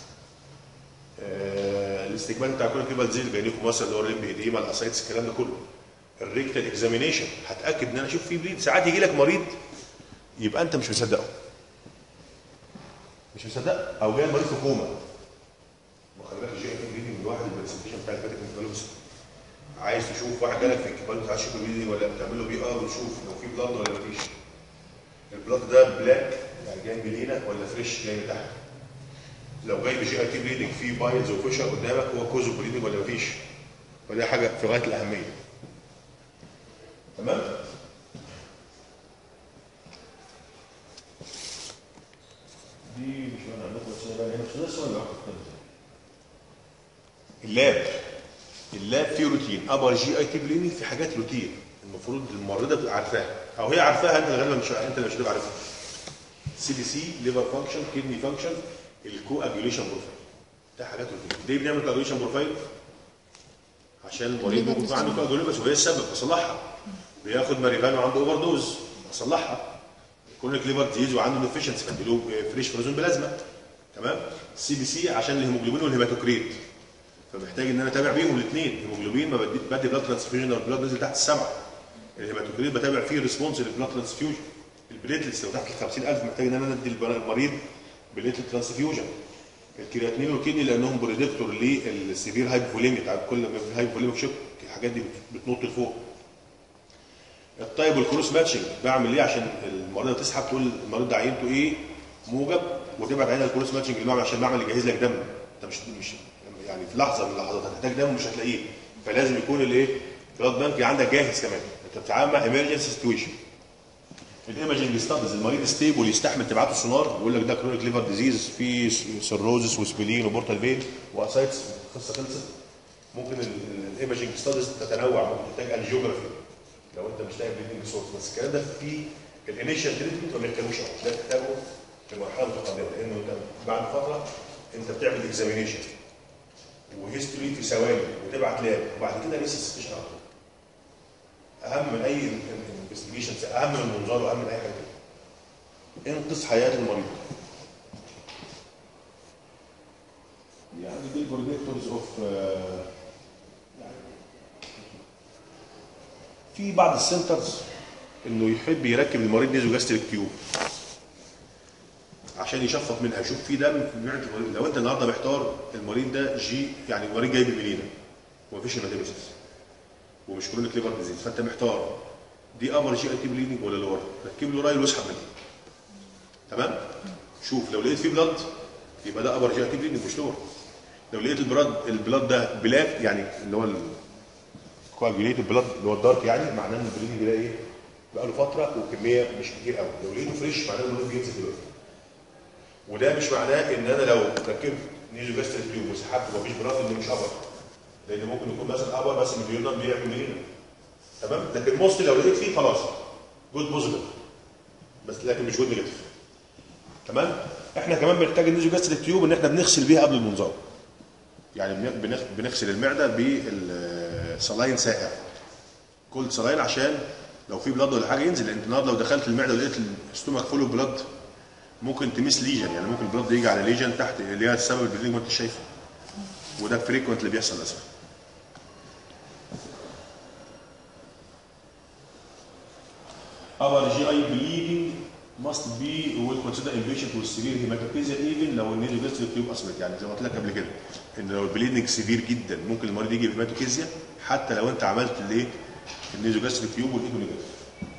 آه الاستكمال بتاع كل كيبل زي بينكم مثلا اللي هو الليمب ايديما الاسايتس الكلام ده كله الريكتال اكزامينيشن هتاكد ان انا اشوف فيه بليد ساعات يجي لك مريض يبقى انت مش مصدقه مش مصدق او جاي المريض في كوما ما خلي بالك الجي اي بليدنج الواحد البرزنتيشن بتاع الفاتك من عايز تشوف واحد جالك في الكبال بتاع الشيكو بليدنج ولا بتعمل له بي ار وتشوف لو في بلاد ولا مفيش البلاد ده بلاك يعني جاي بلينا ولا فريش جاي من تحت لو جاي بجي اي تي بليدنج في بايلز وفشل قدامك هو كوزو بليدنج ولا مفيش فدي حاجه في غايه الاهميه تمام دي مش انا عندكم بس انا هنا مش ده السؤال اللي اللاب اللاب فيه روتين ابر جي اي تي بليننج في حاجات روتين المفروض الممرضه تبقى عارفاها او هي عارفاها انت غالبا مش انت اللي مش هتبقى عارفها سي بي سي ليفر فانكشن كدني فانكشن الكو اجوليشن بروفايل ده حاجات روتين ليه بنعمل كو اجوليشن بروفايل عشان المريض ممكن يكون عنده كو اجوليشن بس وهي السبب بصلحها بياخد ماريفان وعنده اوفر دوز بصلحها كونك ليفر ديز وعنده ديفيشنسي فاديله فريش فروزون بلازما تمام سي بي سي عشان الهيموجلوبين والهيماتوكريت فمحتاج ان انا اتابع بيهم الاثنين الهيموجلوبين ما بدي بدي بلاد ترانسفيوجن لو البلاد نزل تحت السبعه الهيماتوكريت بتابع فيه ريسبونس للبلاد ترانسفيوجن البليتلتس لو تحت ال 50000 محتاج ان انا ادي المريض بليتلت ترانسفيوجن الكرياتينين والكدني لانهم بريدكتور للسيفير هايبوفوليميا بتاع كل ما في هايبوفوليميك شوك الحاجات دي بتنط لفوق الطيب والكروس ماتشنج بعمل ايه عشان المريضه تسحب تقول المريض ده عينته ايه موجب وتبعد عينها الكروس ماتشنج اللي بعمل عشان بعمل يجهز لك دم انت مش مش يعني في لحظه من اللحظات هتحتاج دم مش هتلاقيه فلازم يكون الايه بلاد بانك عندك جاهز كمان انت بتتعامل مع ايمرجنسي سيتويشن الايمجنج ستادز المريض ستيبل يستحمل تبعته السونار ويقول لك ده كرونيك ليفر ديزيز في سيروزس وسبلين وبورتال فين واسايتس القصه خلصت ممكن الايمجنج ستادز تتنوع ممكن تحتاج الجيوغرافي لو انت مش لاقي بليدنج سورس بس الكلام ده في الانيشال تريتمنت ما بيحتاجوش قوي ده تحتاجه في مرحله متقدمه لانه انت بعد فتره انت بتعمل اكزامينيشن وهيستوري في ثواني وتبعت لاب وبعد كده ريسيستيشن على طول اهم من اي انفستيجيشن اهم من المنظار واهم من اي حاجه تانية. انقذ حياه المريض يعني دي البروجيكتورز اوف في بعض السنترز انه يحب يركب المريض نيزو جاستريك تيوب عشان يشفط منها يشوف في دم في معده المريض لو انت النهارده محتار المريض ده جي يعني المريض جاي بالميلينا ومفيش هيماتيمسيس ومش كرونيك ليفر ديزيز فانت محتار دي ابر جي اي تي بليدنج ولا لور ركب له رايل واسحب منه تمام شوف لو لقيت فيه بلاد يبقى ده ابر جي اي تي بليدنج مش لور لو لقيت البلاد البلاد ده بلاك يعني اللي هو الكواجوليت البلاد اللي هو الدارك يعني معناه ان البليدنج ده ايه بقى له فتره وكميه مش كتير قوي لو لقيته فريش معناه انه بينزل دلوقتي وده مش معناه ان انا لو ركبت نيزو جاستريك تيوب وسحبت ومفيش بلاد انه مش ابر لان ممكن يكون مثلا ابر بس مليون بيعمل مليون تمام لكن موست لو لقيت فيه خلاص جود بوزيتيف بس لكن مش جود نيجاتيف تمام احنا كمان بنحتاج النيزو جاستريك تيوب ان احنا بنغسل بيها قبل المنظار يعني بن- بنغ- بنغسل المعده بالصلاين سائع كل صلاين عشان لو في بلاد ولا حاجه ينزل لان النهارده لو دخلت المعده ولقيت الاستومك فول اوف بلاد ممكن تميس ليجن يعني ممكن البلاد يجي على ليجن تحت اللي هي السبب البليدنج وانت شايفه وده فريكوينت اللي بيحصل للاسف Our GI bleeding must be will consider in patient with severe hematochezia even لو النيزو جاستريك تيوب اسمت يعني زي ما قلت لك قبل كده ان لو البليدنج سيفير جدا ممكن المريض يجي بهيماتوكيزيا حتى لو انت عملت الايه النيزو جاستريك تيوب والايدو نيجاتيف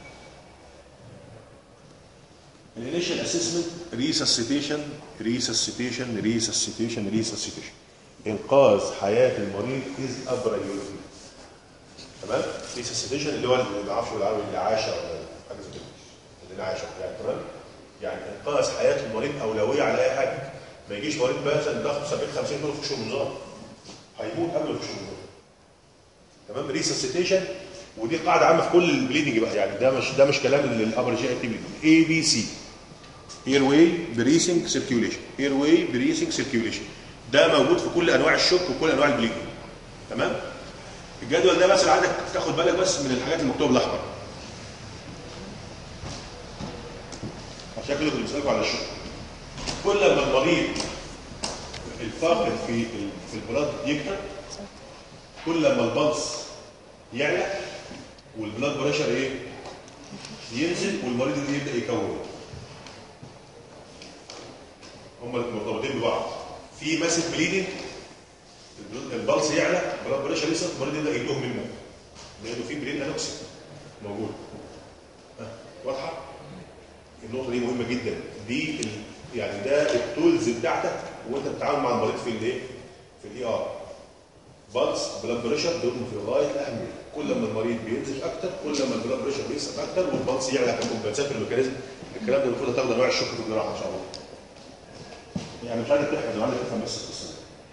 الانيشال اسسمنت ريسسيتيشن ريسسيتيشن ريسسيتيشن ريسسيتيشن انقاذ حياه المريض از ابرايورتي تمام ريسسيتيشن اللي هو اللي ما اعرفش بالعربي الاعاشه ولا حاجه زي كده الاعاشه يعني تمام يعني انقاذ حياه المريض اولويه على اي حاجه ما يجيش مريض مثلا ضغط 70 50 كيلو في شهر نظام هيموت قبل ما يخش النظام تمام ريسسيتيشن ودي قاعده عامه في كل البليدنج بقى يعني ده مش ده مش كلام الابر جي اي تي بليدنج اي بي سي اير واي بريسنج سيركيوليشن اير واي بريسنج سيركيوليشن ده موجود في كل انواع الشوك وكل انواع البليدنج تمام الجدول ده مثلا عايزك تاخد بالك بس من الحاجات المكتوبه بالاحمر عشان كده كنت بسالكم على الشوك كل ما المريض الفقد في ال- في البلاد يكتر كل ما البلس يعلى والبلاد بريشر ايه ينزل والمريض اللي يبدا يكون هما مرتبطين ببعض في ماسك بليدنج البلس يعلى البلاد بريشر يسقط المريض يبدا يتوه منه لانه في برين انوكسيد موجود ها، واضحه النقطه دي مهمه جدا دي ال... يعني ده التولز بتاعتك وانت بتتعامل مع المريض في الايه في الاي ار بلس بلاد بريشر دول في غايه الاهميه كل ما المريض بينزل اكتر كل ما البلاد بريشر بيسقط اكتر والبلس يعلى ككومبنسات الميكانيزم الكلام ده المفروض هتاخده انواع الشك في الجراحه ان شاء الله يعني مش عايزك تحفظ انا عايزك تفهم بس القصه دي.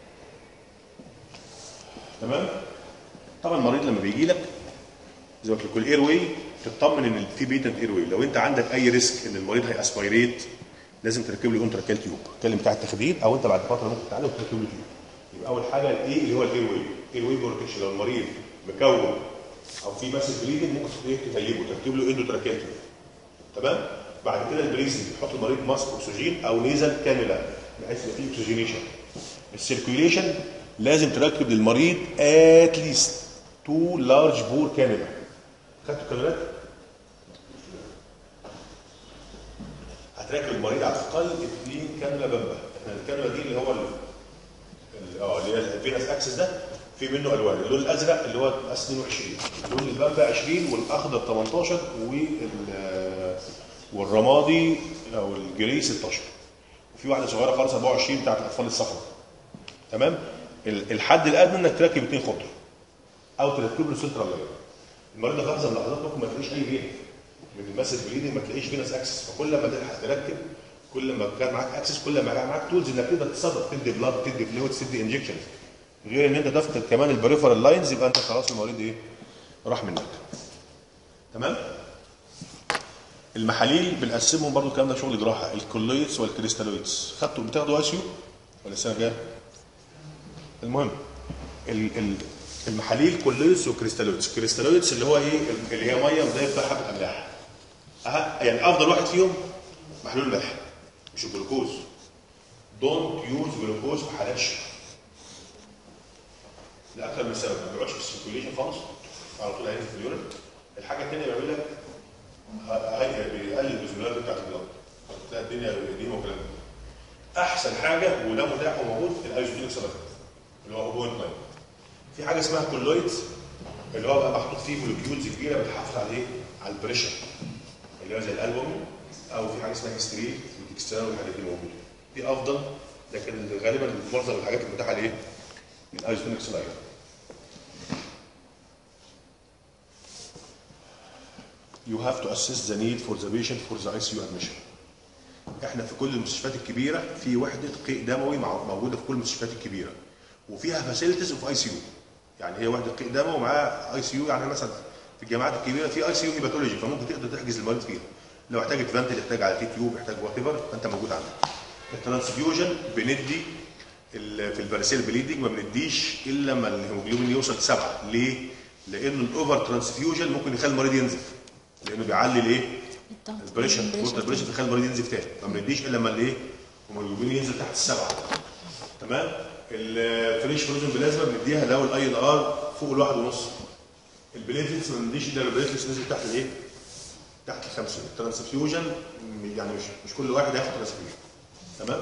تمام طبعا المريض لما بيجي لك زي ما قلت لكم الاير واي تطمن ان في بيتنت اير واي لو انت عندك اي ريسك ان المريض هياسبيريت لازم تركب له اونتراكيال تيوب اتكلم بتاع التخدير او انت بعد فتره ممكن تعالى وتركب له تيوب يبقى اول حاجه الايه اللي هو الاير واي الاير واي بروتكشن لو المريض مكون او في ماسك بليدنج ممكن ايه تتيبه تركب له اندوتراكيال تيوب تمام بعد كده البريزنج تحط المريض ماسك اكسجين او نيزل كانولا بحيث يبقى فيه اكسجينيشن السيركيوليشن لازم تركب للمريض ات ليست تو لارج بور كانولا خدتوا كانولات؟ هتركب المريض على الاقل اثنين كانولا بامبا احنا الكانولا دي اللي هو ال- ال- اه اللي هي الفينس اكسس ده في منه الوان اللون الازرق اللي هو اس 22 اللون البامبا 20 والاخضر 18 وال والرمادي او الجري 16 وفي واحده صغيره خالص 24 بتاعت الاطفال الصفراء تمام ال- الحد الادنى انك تركب اثنين خضر او تركب له سنترال لاين المريض في لحظه من اللحظات ممكن ما تلاقيش اي فين من الماسل بليدنج ما تلاقيش فينس اكسس فكل ما تلحق تركب كل ما كان معاك اكسس كل ما كان معاك تولز انك تقدر تصرف تدي بلاد تدي فلويدز تدي انجكشنز غير ان انت تفقد كمان البريفرال لاينز يبقى انت خلاص المريض ايه راح منك تمام المحاليل بنقسمهم برضو الكلام ده شغل جراحه الكولويدز والكريستالويدز خدتوا بتاخدوا اي سيو ولا السنه الجايه؟ المهم ال- ال- المحاليل كولويدز وكريستالويدز كريستالويدز اللي هو ايه اللي هي ميه مضايق فيها حبه املاح أه يعني افضل واحد فيهم محلول الملح مش الجلوكوز دونت يوز جلوكوز في حالات الشتاء لاكثر من سبب ما بيقعدش في السيركيوليشن خالص على طول هينزل في اليورين الحاجه الثانيه بيعمل لك ه- هي- بيقلل البسمولات بتاعت البلد تلاقي الدنيا قديمه وكلام ده. احسن حاجه وده متاح وموجود الايزوتونيك سيرابي اللي هو بوينت لاين في حاجه اسمها كولويدز اللي هو بقى محطوط فيه مولكيولز كبيره بتحافظ على ايه؟ على البريشر اللي هو زي الالبوم او في حاجه اسمها هيستري وديكسترا والحاجات دي موجوده دي افضل لكن غالبا معظم الحاجات المتاحه لايه؟ الايزوتونيك سلايد You have to assess the need for the patient for the ICU admission. احنا في كل المستشفيات الكبيره في وحده قيء دموي مع- موجوده في كل المستشفيات الكبيره وفيها فاسيلتيز اوف اي سي يو يعني هي وحده قيء دموي ومعاها اي سي يو يعني مثلا في الجامعات الكبيره في اي سي يو هيباتولوجي فممكن تقدر تحجز المريض فيها لو احتاجت فانتل يحتاج على تي تيوب يحتاج وات ايفر فانت موجود عندك الترانسفيوجن بندي ال- في الفاريسيل بليدنج ما بنديش الا لما الهيموجلوبين يوصل سبعه ليه؟ لان الاوفر ترانسفيوجن ممكن يخلي المريض ينزف لانه بيعلي الايه؟ البريشر فورت البريشر بيخلي المريض ينزف تاني فما بنديش الا لما الايه؟ الهيموجلوبين ينزل تحت السبعه تمام؟ الفريش فروزن بلازما بنديها لو الاي ان ار فوق الواحد ونص البليتلتس ما بنديش الا لو البليتلتس نزل تحت الايه؟ تحت الخمسين الترانسفيوجن يعني مش مش كل واحد هياخد ترانسفيوجن تمام؟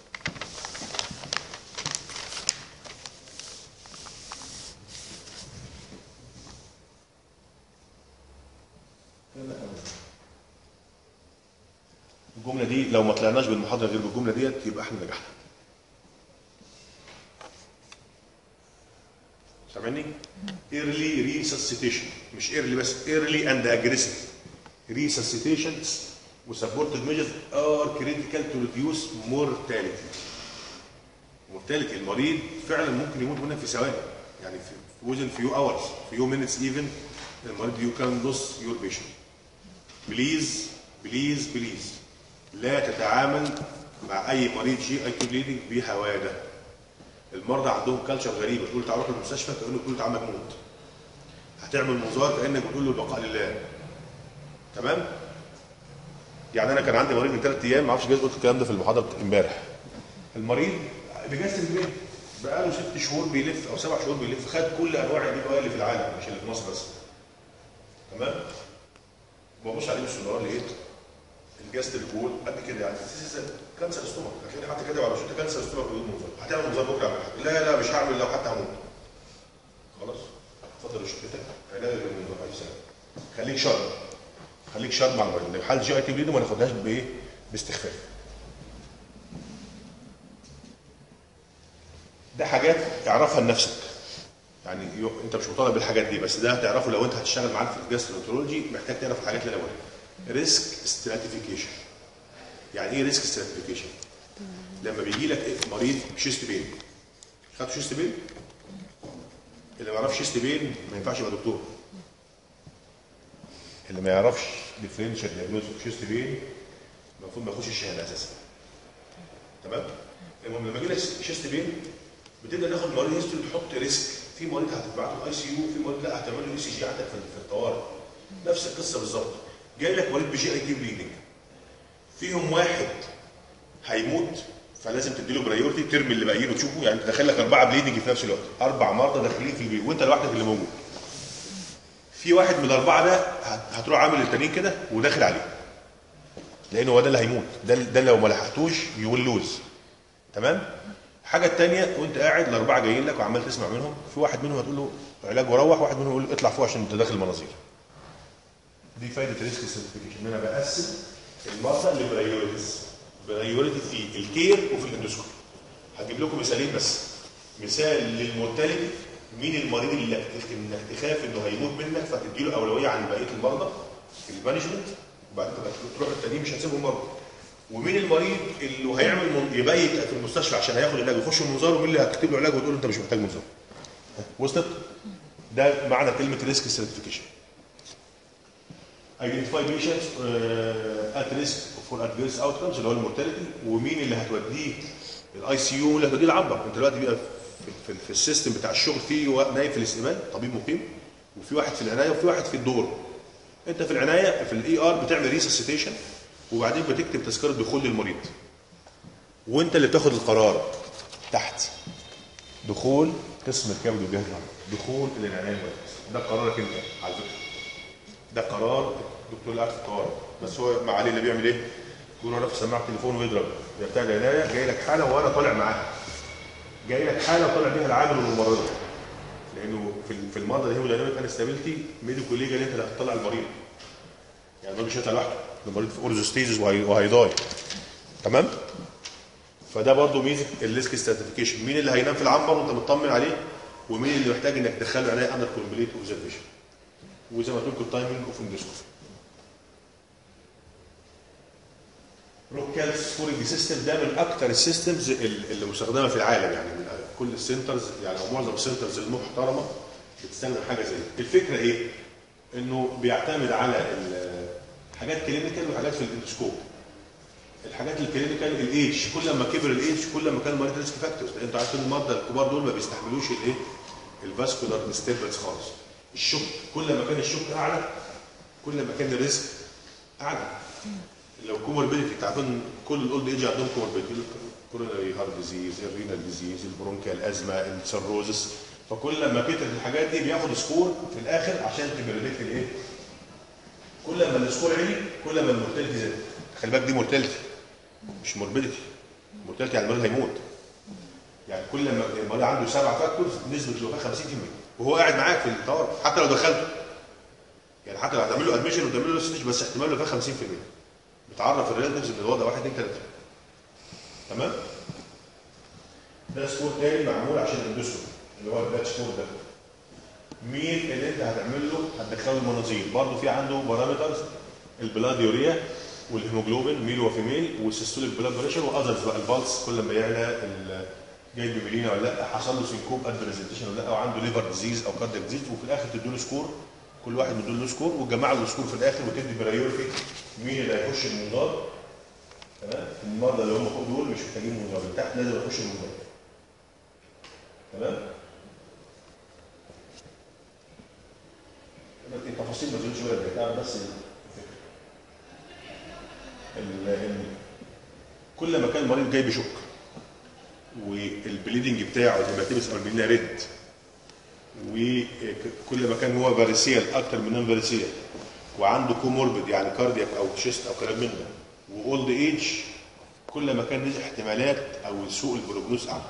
الجمله دي لو ما طلعناش بالمحاضره غير بالجمله ديت يبقى احنا نجحنا سامعني early resuscitation مش early بس early and aggressive resuscitations وسبورتد measures are critical to reduce mortality mortality المريض فعلا ممكن يموت منها في ثواني يعني في within few hours few minutes even المريض you can lose your patient بليز بليز بليز لا تتعامل مع اي مريض جي اي تي بليدنج بهواده المرضى عندهم كالتشر غريبه تقول تعال روح المستشفى كانه بتقول له عمك موت هتعمل منظار كانك بتقول له البقاء لله تمام يعني انا كان عندي مريض من ثلاث ايام ما اعرفش جايز قلت الكلام ده في المحاضره امبارح المريض بجهاز البيت بقاله ست شهور بيلف او سبع شهور بيلف خد كل انواع الدي اللي في العالم مش اللي في مصر بس تمام ببص عليه بالسونار لقيت الجاست الكول قد كده يعني كانسر ستومك هتلاقي حتى كده على شويه كانسر ستومك بدون منظار هتعمل منظار بكره اعمل حاجه لا لا مش هعمل لو حتى هموت خلاص اتفضل شفتك علاج المنظار عايز سنه خليك شرب خليك شرب مع المريض لو حاله جي اي تي بليدنج ما ناخدهاش بايه باستخفاف ده حاجات اعرفها لنفسك يعني يو... انت مش مطالب بالحاجات دي بس ده هتعرفه لو انت هتشتغل معاك في الجاسترونترولوجي محتاج تعرف الحاجات اللي انا بقولها ريسك ستراتيفيكيشن يعني ايه ريسك ستراتيفيكيشن لما بيجي لك إيه؟ مريض شيست بين خدت شيست بين اللي ما يعرفش شيست بين ما ينفعش يبقى دكتور اللي ما يعرفش ديفرنشال دياجنوز اوف شيست بين المفروض ما ياخدش الشهاده اساسا تمام المهم لما يجي لك شيست بين بتبدا ناخد مريض هيستوري تحط ريسك في مريض هتبعته الاي سي يو في مريض لا هتعمل له اي سي جي عندك في في الطوارئ نفس القصه بالظبط جاي لك مريض بجي اي تي بليدنج فيهم واحد هيموت فلازم تدي له برايورتي ترمي اللي باقيين وتشوفه يعني انت داخل لك اربعه بليدنج في نفس الوقت اربع مرضى داخلين في البيت وانت لوحدك اللي موجود في واحد من الاربعه ده هت- هتروح عامل التانيين كده وداخل عليه لان هو ده اللي هيموت ده ده لو ما لحقتوش يو لوز تمام الحاجه الثانيه وانت قاعد الاربعه جايين لك وعمال تسمع منهم في واحد منهم هتقول له علاج وروح واحد منهم يقول له اطلع فوق عشان انت داخل مناظير دي فايده ريسك سيرتيفيكيشن ان انا بقسم المرضى لبرايورتيز برايورتي في الكير وفي الاندوسكوبي هجيب لكم مثالين بس مثال للمورتاليتي مين المريض اللي هتخ- انك تخاف انه هيموت منك فتدي له اولويه عن بقيه المرضى في المانجمنت وبعدين تبقى تروح التانيين مش هتسيبهم برضه ومين المريض اللي هيعمل من... يبيت في المستشفى عشان هياخد علاج يخش المنظار ومين اللي هتكتب له علاج وتقول له انت مش محتاج منظار وصلت ده معنى كلمه ريسك سيرتيفيكيشن identify patients uh, at risk for adverse outcomes اللي هو المورتاليتي ومين اللي هتوديه الاي سي يو اللي هتوديه العنبر انت دلوقتي بيبقى في, في, في السيستم بتاع الشغل في وا- نايم في الاستقبال طبيب مقيم وفي واحد في العنايه وفي واحد في الدور انت في العنايه في الاي ار بتعمل ريسسيتيشن وبعدين بتكتب تذكره دخول للمريض وانت اللي بتاخد القرار تحت دخول قسم الكبد والجهاز الهضمي دخول العنايه المركز ده قرارك انت على فكره ده قرار الدكتور اللي قاعد في الطوارئ بس هو ما عليه اللي بيعمل ايه؟ يقول له في سماعه التليفون ويضرب ده بتاع العنايه جاي لك حاله وانا طالع معاها جاي لك حاله طالع بيها العامل والممرضه لانه في في المرضى الهيمودايناميك انستابيلتي ميديكو ليجال انت اللي هتطلع المريض يعني المريض مش هيطلع لوحده ده المريض في اورزوستيزس وهي- وهيضاي تمام فده برضه ميزه الريسك ستراتيفيكيشن مين اللي هينام في العنبر وانت مطمن عليه ومين اللي محتاج انك تدخله عنايه اندر كومبليت اوبزرفيشن وزي ما قلت لكم التايمنج اوف اندوسكوبي روكال سكورنج سيستم ده من اكثر السيستمز اللي مستخدمه في العالم يعني من كل السنترز يعني او معظم السنترز المحترمه بتستخدم حاجه زي دي الفكره ايه؟ انه بيعتمد على ال- حاجات كلينيكال وحاجات في الاندوسكوب الحاجات الكلينيكال الايدج كل ما كبر الايدج كل ما كان المريض ريسك فاكتورز لان انتوا عارفين المرضى الكبار دول ما بيستحملوش الايه؟ الفاسكولار ديستربنس خالص الشوك كل ما كان الشوك اعلى كل ما كان الريسك اعلى لو كوموربيديتي تعرفين كل الاولد ايج عندهم كوموربيديتي كوروناري هارت ديزيز الرينال ديزيز البرونكيال الازمه السيروزس فكل ما كترت الحاجات دي بياخد سكور في الاخر عشان تبريدكت الايه؟ كل ما السكور عالي كل ما المورتاليتي زادت خلي بالك دي مورتاليتي مش موربيديتي مورتاليتي يعني المريض هيموت يعني كل ما المريض عنده سبع فاكتورز نسبه الوفاه 50% وهو قاعد معاك في الطوارئ حتى لو دخلته يعني حتى لو هتعمل له ادميشن وتعمل له ستيج بس احتمال الوفاه 50% بتعرف الريلاتيفز ان الوضع 1 2 3 تمام ده سكور تاني معمول عشان الاندوسكوبي اللي هو البلاد سكور ده مين اللي انت هتعمل له هتدخله المناظير برضه في عنده بارامترز البلاد يوريا والهيموجلوبين ميل وفيميل والسيستوليك بلاد بريشر واذرز بقى البالس كل ما يعلى ال- جاي بميلينا ولا لا حصل له سينكوب اد برزنتيشن ولا لا او عنده ليفر ديزيز او كاردياك ديزيز وفي الاخر تدوا له سكور كل واحد مدوا له سكور وتجمع له سكور في الاخر وتدي برايورتي مين اللي هيخش المنظار تمام المرضى اللي هم فوق دول مش محتاجين منظار اللي تحت لازم يخش المنظار تمام التفاصيل ما تزودش ولا بتاع بس الفكره ال- ال- كل ما كان المريض جاي بشك والبليدنج بتاعه الهيماتيمس او البلينا ريد وكل ما كان هو فاريسيال اكتر من نون فاريسيال وعنده كوموربيد يعني كاردياك او شيست او كلام من ده واولد ايج كل ما كان نسبة احتمالات او سوء البروجنوز اعلى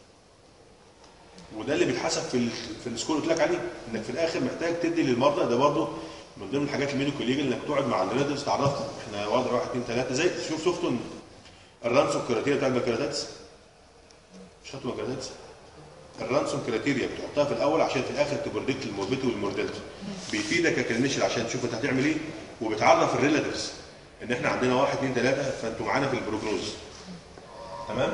وده اللي بيتحسب في ال في السكور اللي قلت لك عليه انك في الاخر محتاج تدي للمرضى ده برضه من ضمن الحاجات الميديكال ليجل انك تقعد مع الريلاتيفز تعرفهم احنا وضع واحد اثنين ثلاثه زي شوف شفتوا الرانسوم كريتيريا بتاع البنكرياتاتس مش خدتوا بنكرياتاتس الرانسوم كريتيريا بتحطها في الاول عشان في الاخر تبردكت الموربيتي والمورداليتي بيفيدك ككلينيشن عشان تشوف انت هتعمل ايه وبتعرف الريلاتيفز ان احنا عندنا واحد اثنين ثلاثه فانتوا معانا في البروجنوز تمام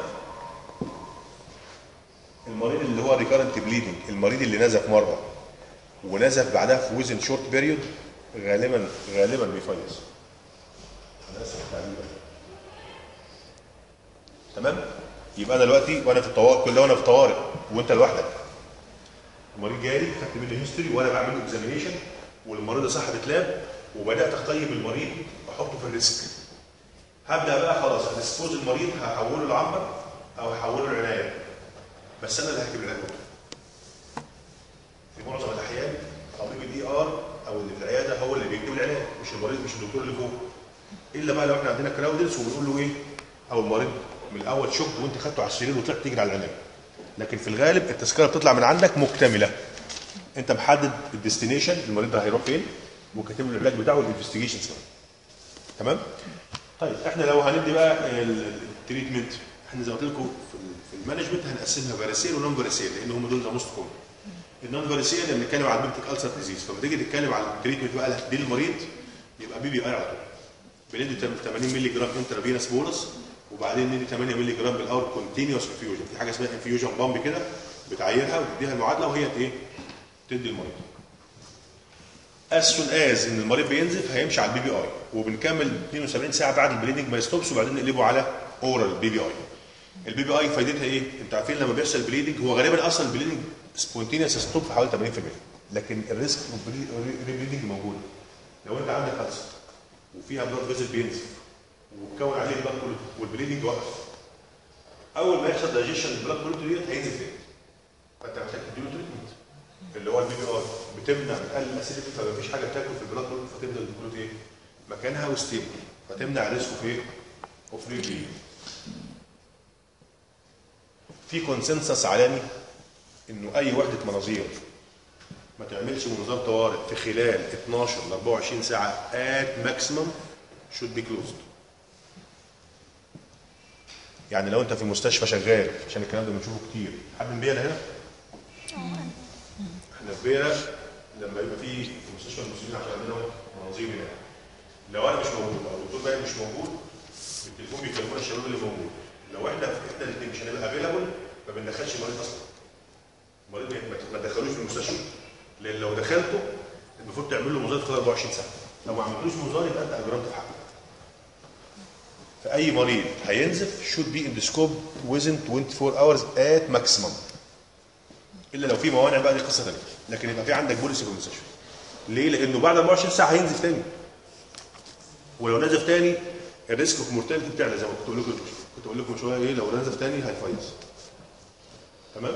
المريض اللي هو ريكارنت بليدنج المريض اللي نزف مره ونزف بعدها في ويزن شورت بيريود غالبا غالبا بيفيص انا اسف التعبير ده. تمام يبقى انا دلوقتي وانا في الطوارئ كل ده وانا في طوارئ وانت لوحدك المريض جالي خدت منه هيستوري وانا بعمل له اكزامينيشن والمريض صاحبة لاب وبدات اطيب المريض واحطه في الريسك هبدا بقى خلاص هدسبوز المريض هحوله العنبر او هحوله العنايه بس انا اللي هكتب العلاج في معظم الاحيان طبيب الاي ار او اللي في العياده هو اللي بيكتب العلاج مش المريض مش الدكتور اللي فوق الا بقى لو احنا عندنا كراودنس وبنقول له ايه او المريض من الاول شك وانت خدته على السرير وطلعت تجري على العنايه لكن في الغالب التذكره بتطلع من عندك مكتمله انت محدد الديستنيشن المريض ده هيروح فين وكاتب له العلاج بتاعه والانفستيجيشنز كمان تمام طيب احنا لو هندي بقى التريتمنت احنا زي ما قلت لكم في ال- في المانجمنت هنقسمها فاريسيل ونون فاريسيل لان هم دول ذا موست كومن النون فاريسيل لما بنتكلم على البيبتيك السر ديزيز فلما تيجي تتكلم على التريتمنت بقى اللي هتديه للمريض يبقى بي بي اي على طول بندي 80 مللي جرام انترافينس بولس وبعدين ندي 8 مللي جرام بالاور كونتينيوس انفيوجن في حاجه اسمها انفيوجن بامب كده بتعيرها وتديها المعادله وهي ايه تدي المريض as soon as ان المريض بينزف هيمشي على البي بي اي وبنكمل 72 ساعه بعد البليدنج ما يستوبش وبعدين نقلبه على اورال بي بي اي البي بي اي فايدتها ايه؟ انتوا عارفين لما بيحصل بليدنج هو غالبا اصلا البليدنج سبونتينيوس ستوب في حوالي 80% لكن الريسك ريبليدنج موجود لو انت عندك حادثه وفيها بلاد فيزل بينزف وتكون عليه بلاد كله والبليدنج وقف اول ما يحصل دايجيشن البلاد كله ديت هينزل فين؟ فانت محتاج تديله تريتمنت اللي هو البي بي ار بتمنع بتقلل الاسيديتي فمفيش حاجه بتاكل في البلاد كله فتبدا الجلوت ايه؟ مكانها وستيبل فتمنع الريسك في ايه؟ اوف ريبليدنج في كونسنسس عالمي انه اي وحده مناظير ما تعملش منظار طوارئ في خلال 12 ل 24 ساعه ات ماكسيمم شود بي كلوزد يعني لو انت في مستشفى شغال عشان الكلام ده بنشوفه كتير حد من بينا هنا؟ احنا في بينا لما يبقى في في مستشفى المسلمين عشان عندنا مناظير هناك لو انا مش موجود او الدكتور باين مش موجود بالتليفون بيكلمونا الشباب اللي موجود لو احنا احنا الاثنين مش هنبقى افيلابل ما بندخلش المريض اصلا المريض ما- ما تدخلوش في المستشفى لان لو دخلته المفروض تعمل له مظاهر خلال 24 ساعه لو ما عملتوش مظاهر يبقى انت اجرمت في حقك فاي مريض هينزف should be in the scope within 24 hours at maximum الا لو في موانع بقى دي قصه ثانيه لكن يبقى في عندك بوليسي في المستشفى ليه؟ لانه بعد 24 ساعه هينزف تاني ولو نزف تاني الريسك اوف مورتاليتي بتعلى زي ما كنت بقول لكم كنت بقول لكم من شويه ايه لو نزف تاني هيفيص تمام؟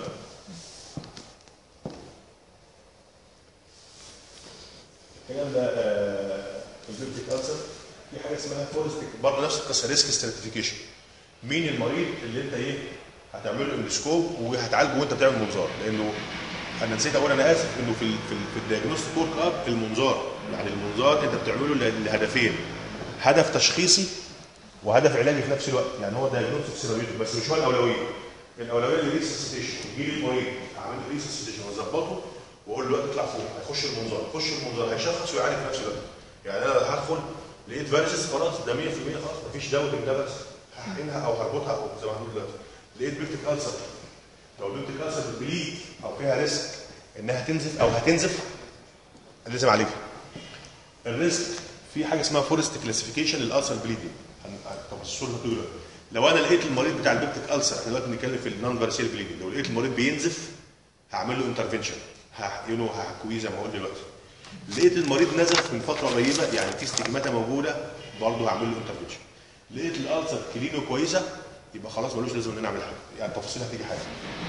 الكلام ده البيبتيك ألسر في حاجه اسمها فورستيك برضه نفس القصه ريسك ستراتيفيكيشن مين المريض اللي انت ايه هتعمل له اندسكوب وهتعالجه وانت بتعمل منظار لانه انا نسيت اقول انا اسف انه في ال في, ال في الدياجنوستيك ورك اب المنظار يعني المنظار انت بتعمله ل- لهدفين هدف تشخيصي وهدف علاجي في نفس الوقت يعني هو دايجنوستيك سيرابيوتيك بس مش هو الاولويه الاولويه للريسسيتيشن يجي لي المريض اعمل له ريسسيتيشن واظبطه واقول له دلوقتي اطلع فوق هيخش المنظار يخش المنظار هيشخص ويعالج في نفس الوقت يعني انا هدخل لقيت فيروسز خلاص ده 100% خلاص مفيش داوت ده بس هحقنها او هربطها او زي ما هنقول دلوقتي لقيت بيبتيك ألسر لو البيبتيك ألسر بليد او فيها ريسك انها تنزف او هتنزف لازم عليها الريسك في حاجه اسمها فورست كلاسيفيكيشن للالسر بليدنج تفاصيل دول لو انا لقيت المريض بتاع البيبتيك ألسر احنا دلوقتي بنتكلم في النون فارسيل بليدنج لو لقيت المريض بينزف هعمل له انترفنشن هحقنه هحكويه زي ما قلت دلوقتي لقيت المريض نزف من فتره قريبه يعني في استجماته موجوده برضه هعمل له انترفنشن لقيت الالسر كلينه كويسه يبقى خلاص ملوش لازم ان انا اعمل حاجه يعني تفاصيل هتيجي حاجه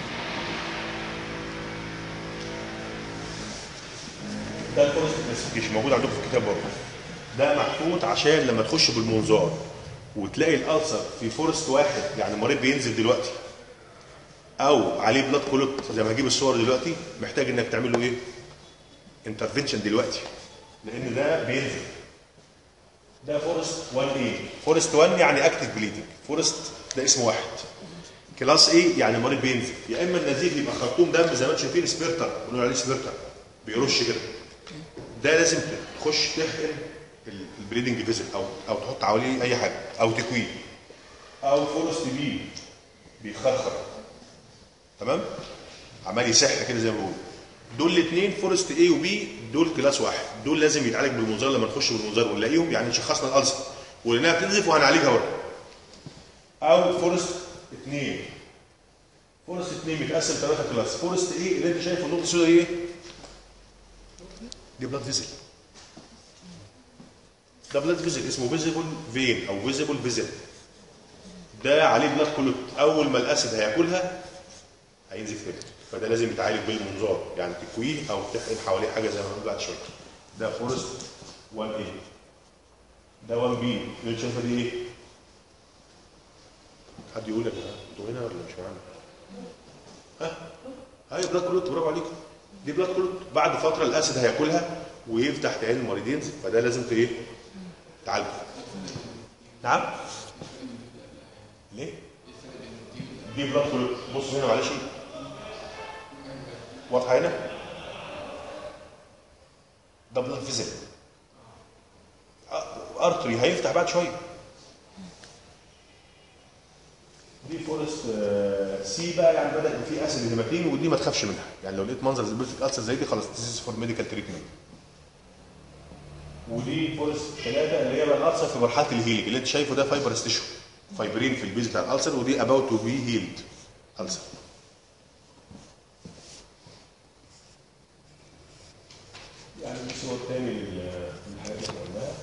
ده الفورست كلاسيفيكيشن موجود عندكم في الكتاب برضه ده محطوط عشان لما تخش بالمنظار وتلاقي الالسر في فورست واحد يعني المريض بينزل دلوقتي او عليه بلاد كلوت زي ما هجيب الصور دلوقتي محتاج انك تعمل له ايه؟ انترفنشن دلوقتي لان ده بينزل ده فورست 1 اي فورست 1 يعني اكتف بليدنج فورست ده اسم واحد كلاس ايه يعني المريض بينزل يا اما النزيف يبقى خرطوم دم زي ما انتم شايفين سبيرتر بنقول عليه سبيرتر بيرش كده ده لازم تخش تحقن ال- البليدنج فيزل او او تحط حواليه اي حاجه او تكويه او فورست بي بيخرخر تمام عمال يسح كده زي ما بقول دول الاثنين فورست اي وبي دول كلاس واحد دول لازم يتعالج بالمنظار لما نخش بالمنظار ونلاقيهم يعني شخصنا الالسر ولانها بتنزف وهنعالجها برضه او فورست اثنين فورست اثنين بيتقسم ثلاثه كلاس فورست ايه اللي انت شايفه النقطه السوداء دي ايه؟ دي بلاد فيزل ده بلاد فيزل اسمه فيزيبل فين او فيزيبل فيزل ده عليه بلاد كلوت اول ما الاسيد هياكلها هينزف تاني فده لازم يتعالج بالمنظار يعني تكويه او تحقن حواليه حاجه زي ما هنقول بعد شويه ده فورست 1 اي ده 1 بي اللي انت شايفها دي ايه؟ حد يقول يا جماعه انتوا هنا ولا مش معانا؟ ها؟ هاي بلاد كلوت برافو عليكم دي بلاد كلوت بعد فتره الاسيد هياكلها ويفتح تعين المريض ينزف فده لازم ت- ايه؟ تعالجه نعم؟ ليه؟ دي بلاد كلوت بص هنا معلش واضحه هنا؟ ده بلاد فيزل ارتري هيفتح بعد شويه دي فورست آه، سي بقى يعني بدا يبقى في اسيد هيماتين ودي ما تخافش منها يعني لو لقيت منظر زي البيوتيك السر زي دي خلاص تيزيس فور ميديكال تريتمنت ودي فورست ثلاثه اللي هي بقى الالسر في مرحله الهيلينج اللي انت شايفه ده فايبر ستيشو فايبرين في البيز بتاع الالسر ودي اباوت تو بي هيلد السر يعني الصور الثاني للحاجات اللي احنا قلناها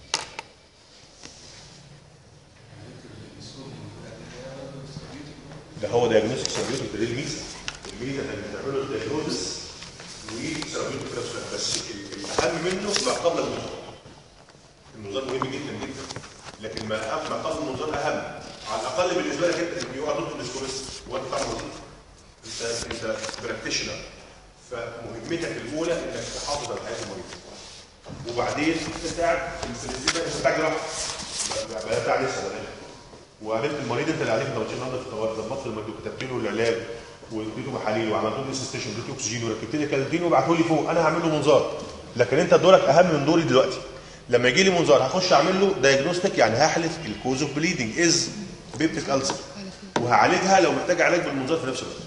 ده هو دايجنوستيك سيرابيوتيك ده دي الميزه الميزه انك بتعمله الدايجنوستس وسيرابيوتيك في نفس الوقت بس ال- الاهم منه ما قبل المنظار المنظار مهم جدا جدا لكن ما أهم- ما قبل المنظار اهم على الاقل بالنسبه لك انت يو ار نوت ديسكورس وانت بتاع وظيفه انت انت براكتيشنر فمهمتك الاولى انك تحافظ على حياه المريض وبعدين انت قاعد في الانتباه انت بتاع جراحه بقى بتاع لسه ولا إيه؟ وقابلت المريض انت اللي عليك انت النهارده في الطوارئ ظبطت المريض وكتبت له العلاج واديته محاليل وعملت له اسيستيشن واديته اكسجين وركبت لي كالتين وبعته لي فوق انا هعمل له منظار لكن انت دورك اهم من دوري دلوقتي لما يجي لي منظار هخش اعمل له دايجنوستيك يعني هحلف الكوز اوف بليدنج از بيبتيك السر وهعالجها لو محتاج علاج بالمنظار في نفس الوقت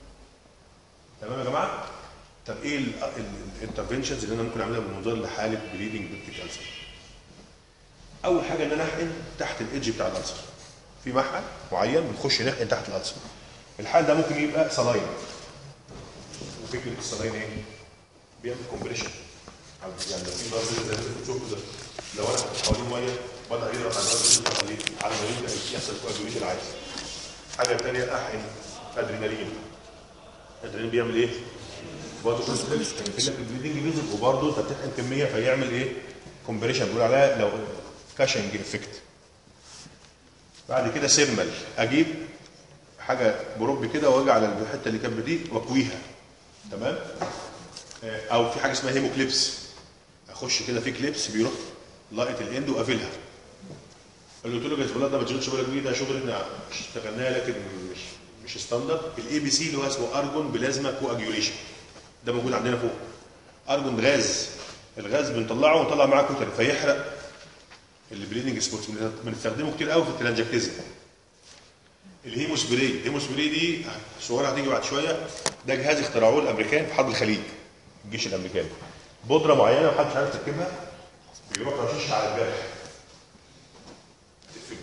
تمام يا جماعه طب ايه الانترفنشنز اللي انا ممكن اعملها بالمنظار لحاله بليدنج بيبتيك السر اول حاجه ان انا احقن تحت الايدج بتاع الالسر في محقن معين بنخش نحقن تحت الالسر الحال ده ممكن يبقى صلاين وفكره الصلاين ايه؟ بيعمل كومبريشن يعني لو في ضغط زي اللي انتوا بتشوفوا ده لو انا حطيت حوالين ميه بدا يضغط على الضغط عليه على ما يبدا يحصل كواجوليشن عادي حاجه ثانيه احقن ادرينالين الادرينالين بيعمل ايه؟ برضه كونستريكشن يقفل لك البليدنج بيزك وبرضه انت بتحقن كميه فيعمل ايه؟ كومبريشن بيقول عليها لو كاشنج افكت بعد كده سيرمال اجيب حاجه بروب كده واجي على الحته اللي كانت دي واكويها تمام آه، او في حاجه اسمها هيموكليبس اخش كده في كليبس بيروح لاقط الاند وقافلها اللي قلت له جاز ده ما تشغلش بالك بيه ده شغل احنا اشتغلناه لكن مش مش ستاندرد الاي بي سي اللي هو اسمه ارجون بلازما كواجيوليشن ده موجود عندنا فوق ارجون غاز الغاز بنطلعه ونطلع معاه كتل فيحرق البليدنج سبوتس بنستخدمه كتير قوي في التلانجكتيزم الهيموسبراي الهيموسبراي دي صورها هتيجي بعد شويه ده جهاز اخترعوه الامريكان في حرب الخليج الجيش الامريكاني بودره معينه محدش عارف يركبها بيروح رشيشها على الجرح تقفله.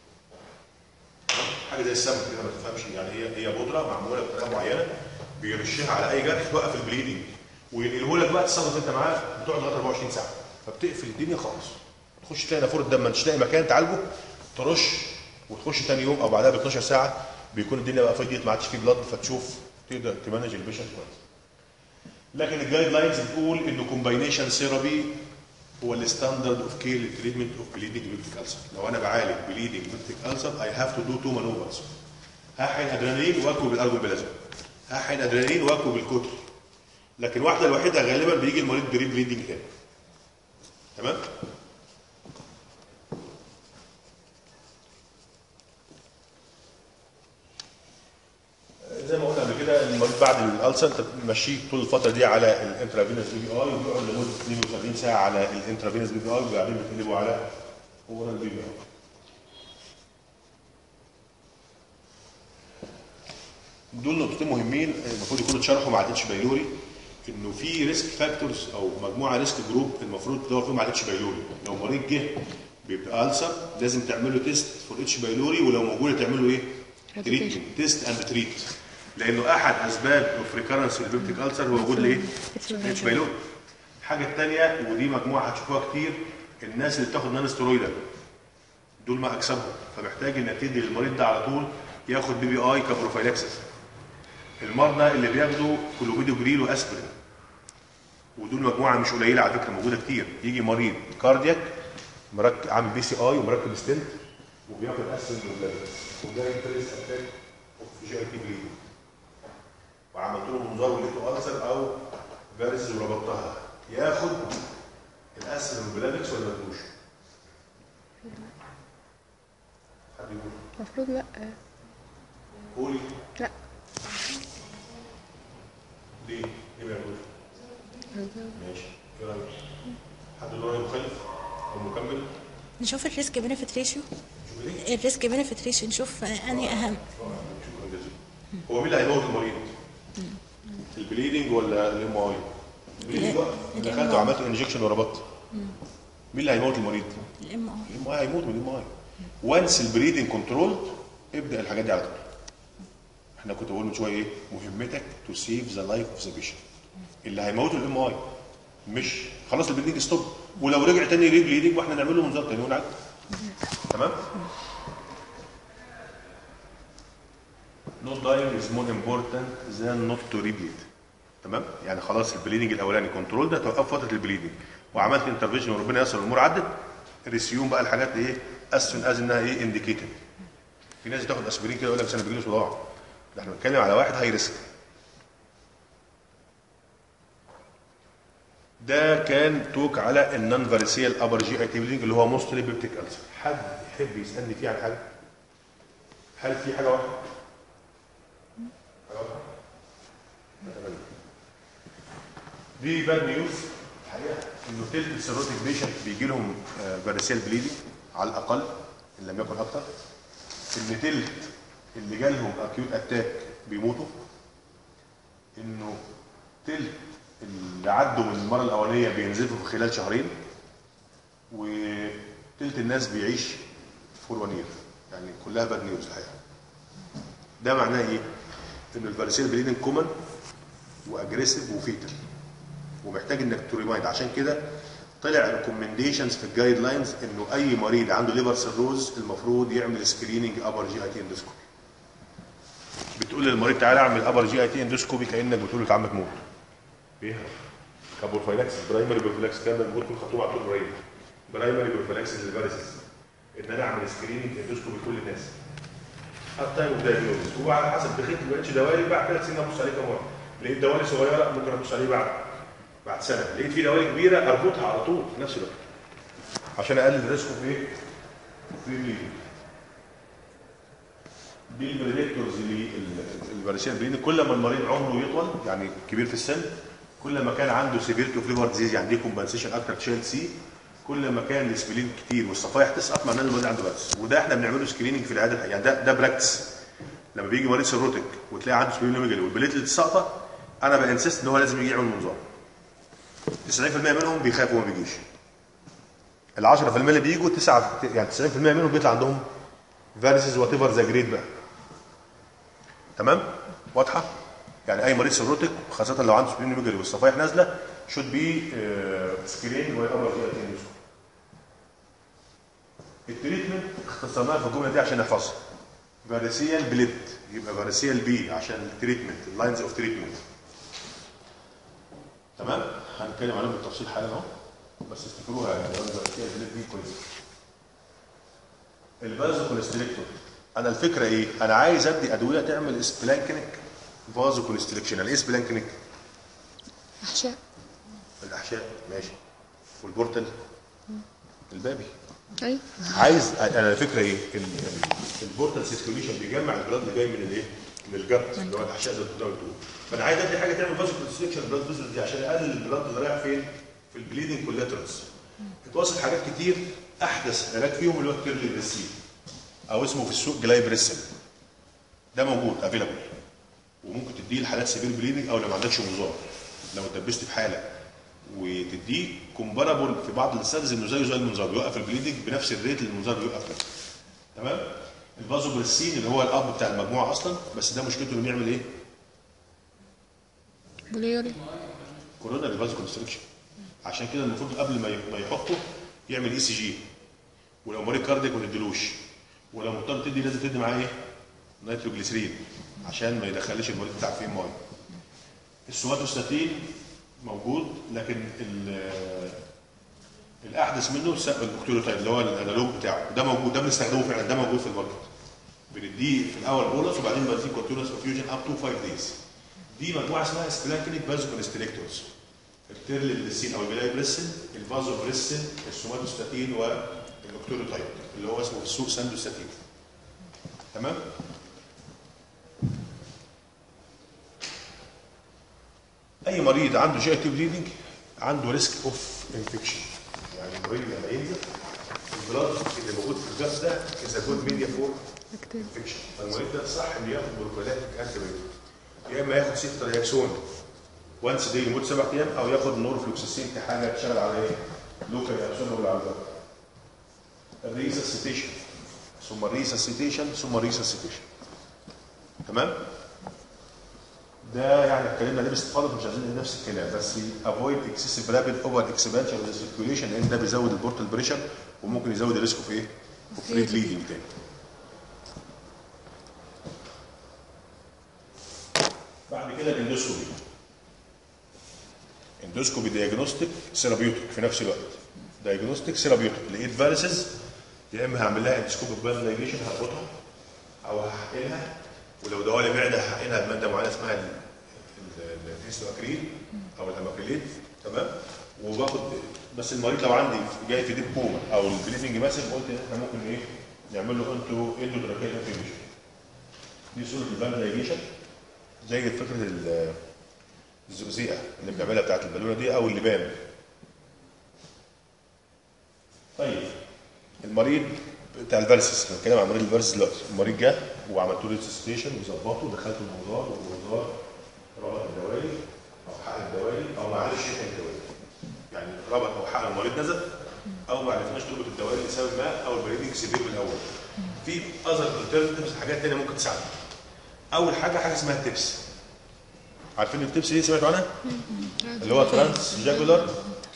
حاجه زي السمك كده ما تفهمش يعني هي هي بودره معموله بطريقه معينه بيرشها على اي جرح توقف البليدنج وينقله لك بقى تصرف انت معاه بتقعد لغايه 24 ساعه فبتقفل الدنيا خالص تخش تلاقي نافوره دم ما انتش لاقي مكان تعالجه ترش وتخش تاني يوم او بعدها ب 12 ساعه بيكون الدنيا بقى فضيت ما عادش فيه بلاد فتشوف تقدر تمانج البيشنت كويس لكن الجايد لاينز بتقول انه كومباينيشن ثيرابي هو الستاندرد اوف كير للتريتمنت اوف بليدنج بيبتيك السر لو انا بعالج بليدنج بيبتيك السر اي هاف تو دو تو مانوفرز هحقن ادرينالين واكوي بالارجون بلازما هحقن ادرينالين واكوي بالكتر لكن واحده الوحيده غالبا بيجي المريض بري بليدنج تاني تمام زي ما قلنا قبل كده المريض بعد الالسر انت بتمشيه طول الفتره دي على الانترافينوس بي بي اي وبيقعد لمده 72 ساعه على الانترافينوس بي بي اي وبعدين بتقلبه على اورال بي بي اي دول نقطتين مهمين المفروض يكونوا اتشرحوا مع الاتش بايلوري انه في ريسك فاكتورز او مجموعه ريسك جروب المفروض تدور فيهم على الاتش بايلوري لو مريض جه بيبقى السر لازم تعملوا تيست فور اتش بايلوري ولو موجوده تعملوا ايه؟ تريتمنت تيست اند تريت لانه احد اسباب اوف ريكرنس البيبتيك السر هو وجود الايه؟ اتش بايلوري الحاجه الثانيه ودي مجموعه هتشوفوها كتير الناس اللي بتاخد نان ستيرويدال دول ما اكسبهم فمحتاج انك تدي للمريض ده على طول ياخد بي بي اي كبروفايلاكسس المرضى اللي بياخدوا كلوفيدوجريل واسبرين ودول مجموعه مش قليله على فكره موجوده كتير يجي مريض كاردياك مركب عامل بي سي اي ومركب ستنت وبياخد اسبرين وبلازما وده انتريس اتاك اوف جي اي تي بليدنج وعملت له منظار ولقيته السر او فارس وربطتها ياخد الاسبرين والبلازكس ولا ما ياخدوش؟ حد يقول المفروض لا قولي لا ليه؟ ليه ما ياخدوش؟ ماشي ايه رايك؟ حد له راي مخالف او مكمل؟ نشوف الريسك بنفيت ريشيو شوف ليه؟ الريسك بنفيت ريشيو نشوف اني اهم شكرا جزيلا هو مين اللي هيموت المريض؟ البليدنج ولا الام اي؟ البليدنج بقى ال دخلت MRI. وعملت انجكشن وربطت مين اللي هيموت المريض؟ الام ار الام اي هيموت من الام اي وانس البريدنج كنترول ابدا الحاجات دي على طول احنا كنت بقول من شويه ايه مهمتك تو سيف ذا لايف اوف ذا بيشنت اللي هيموته الام اي مش خلاص البليدنج ستوب ولو رجع تاني ري بليدنج واحنا نعمل له منظار تاني ونعد تمام not dying is more important than not to rebleed تمام يعني خلاص البليدنج الاولاني كنترول ده توقف فتره البليدنج وعملت انترفيشن وربنا يسر الامور عدت ريسيوم بقى الحاجات ايه اسفن از انها ايه انديكيتد في ناس بتاخد اسبرين كده يقول لك انا بيجيلي صداع ده احنا بنتكلم على واحد هاي ريسك ده كان توك على النون فاريسيال ابر جي اي تي بليدنج اللي هو موستلي بيبتيك ألسر حد يحب يسالني فيه عن حاجه هل في حاجه واحده حاجه واحده لا، دي باد نيوز الحقيقه انه تلت السيروتيك بيشنت بيجي لهم فاريسيال بليدنج على الاقل ان لم يكن اكثر ان تلت اللي جالهم اكيوت اتاك بيموتوا انه تلت اللي عدوا من المره الاولانيه بينزفوا في خلال شهرين وتلت الناس بيعيش فور وان يير يعني كلها باد نيوز الحقيقه ده معناه ايه؟ ان الفاريسيال بليدنج كومن واجريسيف وفيتال ومحتاج انك تريمايند عشان كده طلع ريكومنديشنز في الجايد لاينز انه اي مريض عنده ليفر سيروز المفروض يعمل سكريننج ابر جي اي تي اندوسكوبي بتقول للمريض تعالى اعمل ابر جي اي تي اندوسكوبي كانك بتقول له تعالى تموت ايه كابورفايلاكس برايمري بروفيلاكس الكلام ده موجود في الخطوه على طول قريب برايمري بروفيلاكس للفيروسز ان انا اعمل سكريننج اندوسكوبي لكل الناس التايم اوف دايجنوستس وعلى حسب دخلت ما لقيتش دوالي بعد ثلاث سنين ابص عليه كم مره لقيت دوالي صغيره ممكن ابص عليه بعد بعد سنه لقيت في دوالي كبيره اربطها على طول في نفس الوقت عشان اقلل ريسكه في ايه؟ في البليدنج دي البريدكتورز للفاريسيال بريدنج كل ما المريض عمره يطول يعني كبير في السن كل ما كان عنده سيفيرتي اوف ليفر ديزيز يعني دي كومبنسيشن اكتر تشيلد سي كل ما كان الاسبلين كتير والصفائح تسقط معناه ان المريض عنده بس وده احنا بنعمله سكريننج في العياده الحقيقية. يعني ده ده براكتس لما بيجي مريض سيروتك وتلاقي عنده سبلين والبليتلت ساقطه انا بانسست ان هو لازم يجي يعمل منظار 90% منهم بيخافوا وما بيجيش ال 10% اللي بيجوا 9 يعني 90% منهم بيطلع عندهم فيرسز وات ايفر ذا جريد بقى تمام واضحه يعني اي مريض سيروتك خاصه لو عنده سبلين ميجري والصفائح نازله should be سكرين ويقبل فيها تنسو التريتمنت اختصرناها في الجمله دي عشان نحفظها فاريسيال بليد يبقى فاريسيال بي عشان التريتمنت اللاينز اوف تريتمنت تمام هنتكلم عليهم بالتفصيل حالا اهو بس افتكروها يعني لو الفاريسيال بليد دي كويس الفازو كونستريكتور انا الفكره ايه انا عايز ادي ادويه تعمل سبلانكنيك فازو كونستريكشن يعني ايه سبلانكنيك احشاء الاحشاء ماشي والبورتل البابي ايوه عايز انا الفكره ايه ال- ال- البورتال سيركيوليشن بيجمع البلاد اللي جاي من الايه من الجت اللي هو الاحشاء زي ما بتقول فانا عايز ادي حاجه تعمل فازو كونستريكشن بلاد فيزل دي عشان اقلل البلاد اللي رايح فين في البليدنج كولاترالز اتوصل حاجات كتير احدث علاج فيهم اللي هو التيرلي بريسين او اسمه في السوق جلايبريسين ده موجود افيلابل وممكن تديه لحالات سيفير بليدنج او لو ما عندكش منظار لو اتدبست في حاله وتديه كومبارابل في بعض الاستاذ انه زيه زي المنظار بيوقف البليدنج بنفس الريت اللي المنظار بيوقف منه تمام الفازو بريسين اللي هو الاب بتاع المجموعه اصلا بس ده مشكلته انه بيعمل ايه؟ بوليوري كورونا ريفاز كونستركشن عشان كده المفروض قبل ما ي- ما يحطه يعمل اي سي جي ولو مريض كاردياك ما تديلوش ولو مضطر تدي لازم تدي معاه ايه؟ نيتروجليسرين عشان ما يدخلش المريض بتاعك فيه ميه السوماتوستاتين موجود لكن ال- الاحدث منه الس- الاوكتيروتايد اللي هو الانالوج بتاعه ده موجود ده بنستخدمه فعلا ده موجود في الماركت بنديه في الاول بولس وبعدين بديه كونتينوس اوفيوجن اب تو 5 دايز دي مجموعه اسمها سبلانكينيك فازو كونستريكتورز التيرليبريسين او البلايبريسين الفازوبريسين السوماتوستاتين والاوكتيروتايد اللي هو اسمه في السوق ساندوستاتين تمام اي مريض عنده جي تي بليدنج عنده ريسك اوف انفكشن يعني المريض لما ينزل البلاد اللي موجود في الجسم ده از جود ميديا فور انفكشن فالمريض ده صح انه ياخد بروفيلاكتيك انتي يا اما ياخد سيفتر رياكسون وانس دي لمده سبع ايام او ياخد نورفلوكسيسين كحاجه تشتغل على ايه؟ لوكال رياكسون ولا على الجلد. الريزسيتيشن ثم ريسسيتيشن ثم ريسسيتيشن تمام ده يعني اتكلمنا عليه باستفاضه مش عايزين نفس الكلام بس افويد اكسسيف رابيد اوفر اكسبانشن اوف سيركيوليشن لان ده بيزود البورتال بريشر وممكن يزود الريسك في ايه؟ في فري بليدنج تاني بعد كده الاندوسكوبي اندوسكوبي دياجنوستيك سيرابيوتيك في نفس الوقت دياجنوستيك سيرابيوتيك لقيت فارسز يا اما هعمل لها اندوسكوب بلايجيشن هربطها او هحقنها ولو دوالي معده هحقنها بماده معينه اسمها الهيستواكريل او الاماكريليت تمام وباخد بس المريض لو عندي جاي في ديب كوما او البليدنج ماسف قلت ان احنا ممكن ايه نعمل له انتو اندو تراكيال انفيوجن دي صوره الفاليديشن زي فكره ال- الزقزيقه اللي بنعملها بتاعت البالونه دي او اللبان طيب المريض بتاع الفالسس انا بتكلم عن مريض الفالسس دلوقتي المريض جه وعملت له ريسستيشن وظبطه ودخلته الموضوع والموضوع ربط الدوالي او حقن الدوالي او ما عرفش يحقن الدوالي يعني ربط او حقن المريض نزل او ما عرفناش تربط الدوالي لسبب ما او البريدنج سيفير من الاول في اذر alternatives حاجات ثانيه ممكن تساعد اول حاجه حاجه اسمها التبس عارفين التبس دي سمعتوا عنها؟ اللي هو ترانس جاكولار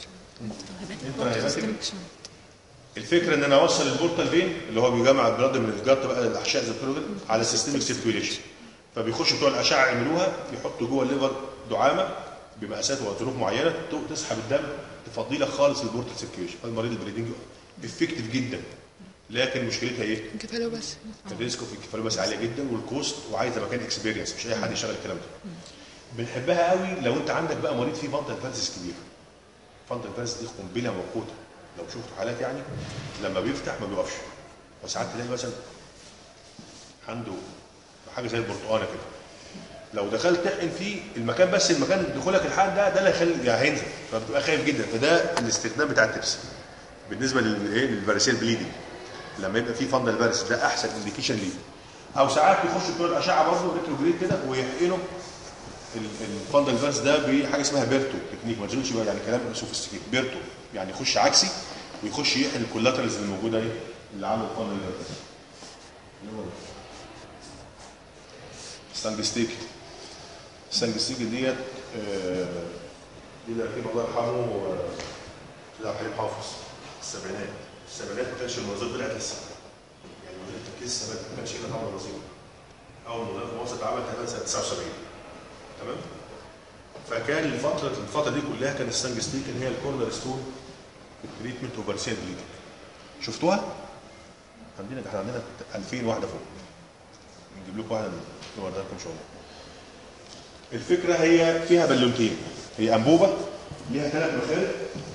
الفكره ان انا اوصل البورتال فين اللي هو بيجمع البلاد من الجلط بقى الاحشاء زي ما بتقولوا كده على السيستميك سيركيوليشن فبيخشوا بتوع الاشعه يعملوها يحطوا جوه الليفر دعامه بمقاسات وظروف معينه ت- تسحب الدم تفضي لك خالص البورتال سيركيوليشن فالمريض البريدنج افكتيف جدا لكن مشكلتها ايه؟ كفاله بس الريسك في الكفالوباس عاليه جدا والكوست وعايزه مكان اكسبيرينس مش اي حد يشتغل الكلام ده بنحبها قوي لو انت عندك بقى مريض فيه فانتال فانسس كبير فانتال فانسس دي قنبله موقوته لو شفت حالات يعني لما بيفتح ما بيقفش فساعات تلاقي مثلا عنده حاجه زي البرتقانه كده لو دخلت تحقن فيه المكان بس المكان دخولك الحقن ده ده اللي هيخلي يعني هينزل فبتبقى خايف جدا فده الاستخدام بتاع التبس بالنسبه للايه للفاريسيل بليدنج لما يبقى في فندل فارس ده احسن انديكيشن ليه او ساعات بيخش بتوع الاشعه برضه ريتروجريد كده ويحقنوا الفندل فارس ده بحاجه اسمها بيرتو تكنيك ما تزودش بقى يعني كلام سوفيستيكيت بيرتو يعني يخش عكسي ويخش يحقن الكولاترالز اللي موجوده ايه اللي عامل الفندل فارس اللي هو ده. سانجستيك السانجستيك ديت آه، دي اللي ركبها الله يرحمه آه، عبد الحليم حافظ السبعينات السبعينات ما كانش المناظير طلعت لسه يعني المناظير لسه ما كانش هنا طبعا مناظير اول مناظير في مصر اتعملت تقريبا سنه 79 تمام فكان الفتره الفتره دي كلها كان السانجستيك اللي هي الكورنر ستون في التريتمنت اوفر سيل بليدنج شفتوها؟ عندنا احنا عندنا 2000 واحده فوق نجيب لكم واحده نوردها لكم ان شاء الله الفكره هي فيها بالونتين هي انبوبه ليها ثلاث مخارج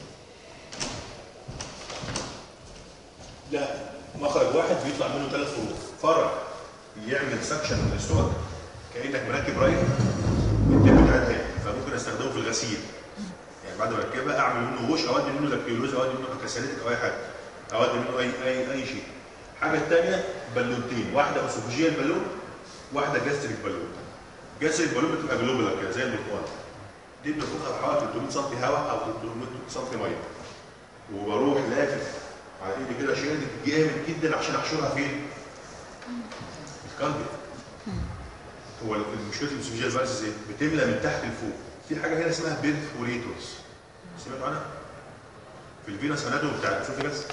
لا مخرج واحد بيطلع منه ثلاث فروع فرع يعمل سكشن من الاستومك كانك مركب رايح التب بتاعتها فممكن استخدمه في الغسيل يعني بعد ما اركبها اعمل منه وش اودي منه لاكتيلوز اودي منه كاساليتك او اي حاجه اودي منه اي اي اي شيء الحاجه الثانيه بالونتين واحده اسوفجيال بالون واحده جاستريك بالون جاستريك بالون بتبقى جلوبولار كده زي البرتقال دي بناخدها بحوالي 300 سم هواء او 300 سم ميه وبروح لافف على ايدي كده شادد جامد جدا عشان احشرها فين؟ الكارديو هو المشكله الاسوفيجيال فالسز ايه؟ بتملى من تحت لفوق في حاجه هنا اسمها بيرفوريتورز سمعتوا عنها؟ في الفينس اناتومي بتاع الاسوفيجاس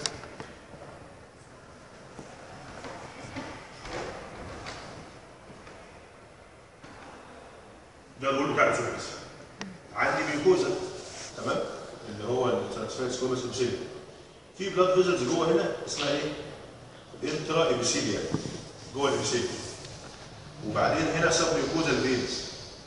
ده الول بتاع الاسوفيجاس عندي ميوكوزا تمام اللي هو الترانسفيرس كومس في بلاد فيزلز جوه هنا اسمها ايه؟ انترا ايبيثيليا جوه الابيثيليا وبعدين هنا سب ميوكوزا فينز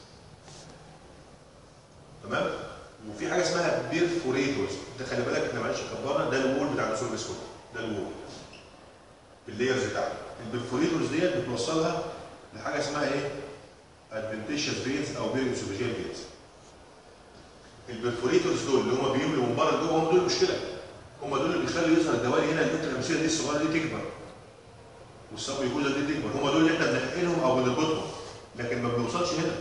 تمام وفي حاجه اسمها بيرفوريتورز ده خلي بالك احنا معلش كبرنا ده الوول بتاع الاسوفيجاس كله ده الوول بالليرز بتاعته البيرفوريتورز ديت بتوصلها لحاجه اسمها ايه؟ ادفنتيشس فينز او بيريو اسوفيجيال فينز البرفوريتورز دول اللي هم بيملوا من بره لجوه هم دول المشكله هم دول اللي بيخلوا يظهر الدوالي هنا الانترامسيه دي الصغيره دي تكبر والسب يجوزه دي تكبر هم دول اللي احنا بنحقنهم او بنربطهم لكن ما بنوصلش هنا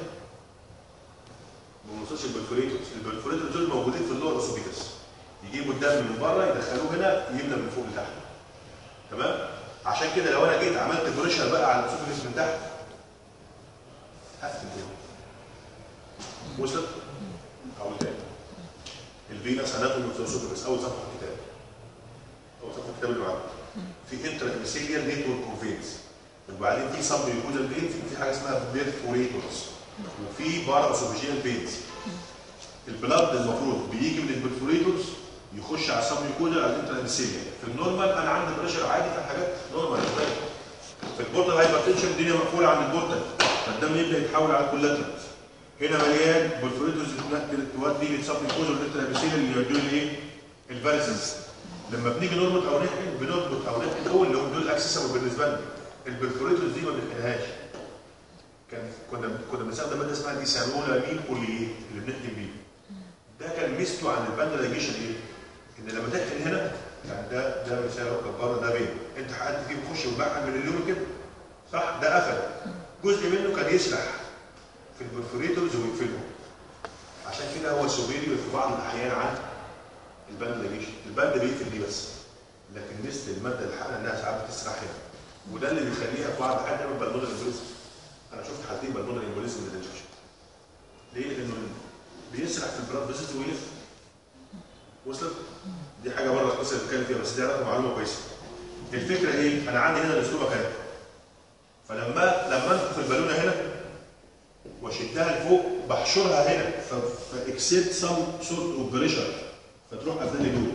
ما بنوصلش البرفوريتورز البرفوريتورز دول موجودين في اللور اسوفيجاس يجيبوا الدم من بره يدخلوه هنا يملى من فوق لتحت تمام عشان كده لو انا جيت عملت بريشر بقى على الاسوفيجس من تحت هقفل كده وصلت؟ اقول تاني الفينس اناتومي اوف الاسوفيجس اول صفحه في الكتاب اول صفحه في الكتاب اللي معاك في انترا ابيثيليال نتورك اوف فينز وبعدين في سب ميوكوزال فين في حاجه اسمها بيرفوريتورز وفي بارا اسوفيجيال فينز البلاد المفروض بيجي من البرفوريتورز يخش على السب ميوكوزال على الانترا ابيثيليال في النورمال انا عندي بريشر عادي في الحاجات نورمال شويه في البورتال هايبرتنشن الدنيا مقفوله عند البورتال فالدم يبدا يتحول على الكولاترال هنا مليان برفوريتورز تودي للسب ميوكوزال والانترا ابيثيليال اللي يودوا لي ايه؟ الفارسز لما بنيجي نربط او نحقن بنربط او نحقن دول اللي هم دول اكسسبل بالنسبه لنا البرفوريتورز دي ما بنحقنهاش كان كنا كنا بنستخدم ماده اسمها ديسانولامين بوليين اللي بنحقن بيه ده كان ميزته عن الباندلايجيشن ايه؟ ان لما تحقن هنا يعني ده ده رساله جباره ده بين انت حقنت فيه بخش وبحقن من اليوم كده صح ده قفل جزء منه كان يسرح في البرفوريتورز ويقفلهم عشان كده هو سوبيريور في بعض الاحيان عن الباند لاجيشن الباند بيقفل دي بس لكن ميزه الماده اللي حقنا انها ساعات بتسرح هنا وده اللي بيخليها في بعض الاحيان تعمل بالمونر امبوليزم انا شفت حالتين بالمونر امبوليزم من الانجكشن ليه؟ لانه بيسرح في البلاد فيزيت ويلف وصلت؟ دي حاجه بره القصه اللي بتكلم فيها بس دي علاقه معلومه كويسه الفكره ايه؟ انا عندي هنا الاسلوب اهي فلما لما انفخ البالونه هنا واشدها لفوق بحشرها هنا فاكسبت سم سورت اوف بريشر فتروح قفلها لي دول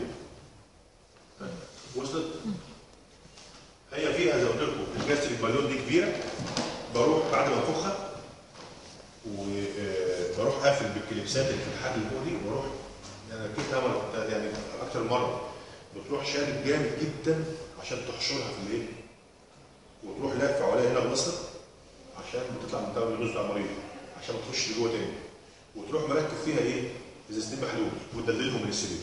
وصلت؟ هي فيها زي ما قلت لكم الجاستريك البالون دي كبيره بروح بعد ما انفخها وبروح قافل بالكليبسات اللي في الحد اللي فوق دي واروح يعني ركبتها مرة يعني اكتر من مره بتروح شادد جامد جدا عشان تحشرها في الايه؟ وتروح لافه عليها هنا بلاستر عشان بتطلع من تاول النص بتاع المريض عشان ما تخش لجوه تاني وتروح مركب فيها ايه؟ ازازتين محلول وتدللهم من السرير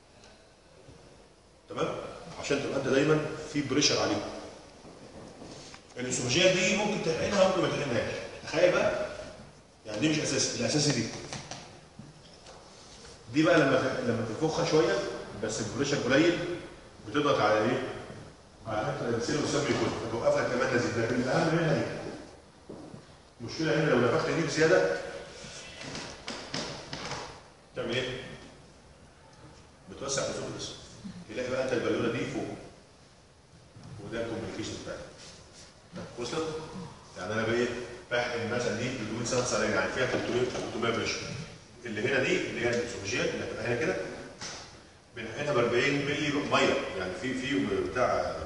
تمام؟ عشان تبقى انت دايما في بريشر عليهم الاسوفاجيه دي ممكن تحقنها ممكن ما تحقنهاش تخيل بقى يعني دي مش اساسي الاساسي دي دي بقى لما لما تنفخها شويه بس البريشر قليل بتضغط على ايه؟ على حته الانسان وتسمي كله فتوقف لك كمان نزيف لكن الاهم منها دي المشكله هنا لو نفخت دي بزياده تعمل ايه؟ بتوسع في الفوكس تلاقي بقى انت البالونه دي فوق وده الكوميونيكيشن بتاعك وصلت؟ يعني انا بايه؟ بحقن مثلا دي 300 سنه صغيرين يعني فيها 300 300 بريشر اللي هنا دي اللي هي الاسوفاجيات اللي هتبقى هنا كده بنحقنها ب 40 مللي ميه يعني في في بتاع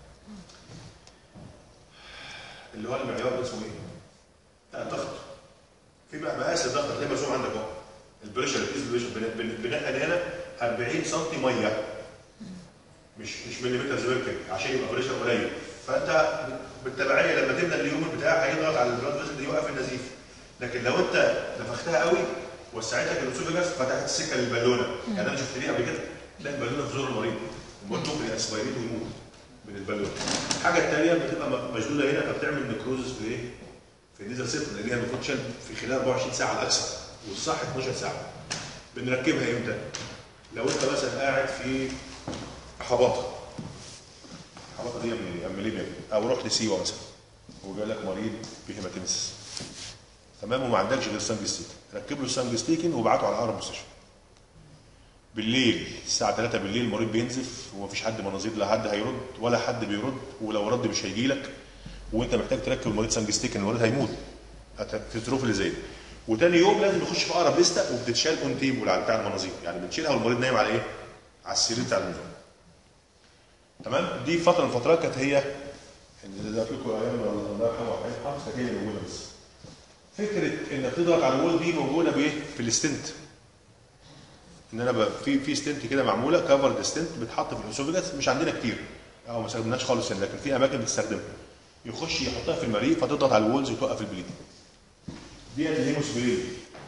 اللي هو المعيار ده اسمه ايه؟ بتاع الضغط في مقاس الضغط هتلاقيه مرسوم عندك اهو البريشر الكيس البريشر بن- بن- بنحقن هنا 40 سم ميه مش مش مليمتر زي ما كده عشان يبقى بريشر قليل فانت بالتبعيه لما تملى اليوم بتاعها هيضغط على البلاد فيسل دي يوقف النزيف لكن لو انت نفختها قوي وسعتك الاسوفجاس فتحت السكه للبالونه يعني انا شفت دي قبل كده تلاقي البالونه في زور المريض المريض ممكن يسبيريت ويموت من البالونه الحاجه الثانيه بتبقى م- مشدوده هنا فبتعمل نكروزس في ايه؟ في النيزل سيركل لان هي المفروض تشد في خلال 24 ساعه على الاكثر والصح 12 ساعه بنركبها امتى؟ لو انت مثلا قاعد في حباطه حباطه دي من امليبيا او رحت سيوه مثلا وجاي لك مريض بهيماتيمسس تمام وما عندكش غير سانجستيك ركب له سانجستيكن وابعته على اقرب مستشفى بالليل الساعه 3 بالليل المريض بينزف ومفيش حد مناظير لا حد هيرد ولا حد بيرد ولو رد مش هيجي لك وانت محتاج تركب المريض سانجستيكن المريض هيموت هت- في الظروف اللي زي دي وتاني يوم لازم يخش في اقرب لسته وبتتشال اون تيبل على بتاع المناظير يعني بنشيلها والمريض نايم على ايه؟ على السرير بتاع النظام تمام دي فتره من الفترات كانت هي اللي ده فيكم ايام الله يرحمه وحبيب حافظ كانت هي اللي موجوده بس فكره انك تضغط على الوول دي موجوده بايه؟ في الستنت ان انا ب... في في ستنت كده معموله كفرد ستنت بتحط في الاسوفجاس مش عندنا كتير او ما استخدمناش خالص يعني لكن في اماكن بتستخدمها يخش يحطها في المريء فتضغط على الوولز وتوقف البليد دي الهيموسبرين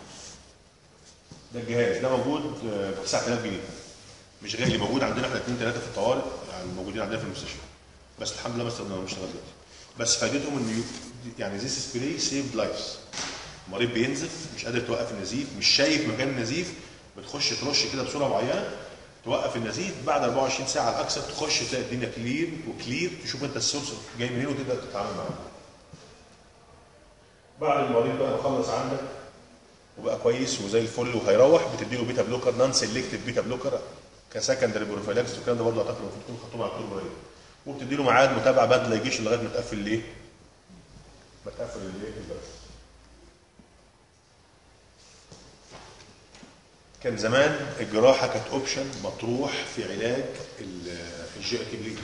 ده الجهاز ده موجود ب 9000 جنيه مش غالي موجود عندنا احنا اثنين ثلاثه في الطوارئ يعني موجودين عندنا في المستشفى بس الحمد لله ما استخدمناهمش لغايه دلوقتي بس فائدتهم ان يو- يعني ذيس سبراي سيف لايفز المريض بينزف مش قادر توقف النزيف مش شايف مكان النزيف بتخش ترش كده بصوره معينه توقف النزيف بعد 24 ساعه على الاكثر تخش تلاقي الدنيا كلير وكلير تشوف انت السورس جاي منين وتقدر تتعامل معاه. بعد المريض بقى خلص عندك وبقى كويس وزي الفل وهيروح بتدي له بيتا بلوكر نون سيلكتيف بيتا بلوكر كسكندري بروفيلاكس والكلام ده برضه اعتقد المفروض تكون خدتوه مع الدكتور ابراهيم وبتدي له ميعاد متابعه بعد لا يجيش لغايه ما تقفل الايه؟ ما تقفل الايه؟ البرس. كان زمان الجراحه كانت اوبشن مطروح في علاج الجي اي بليد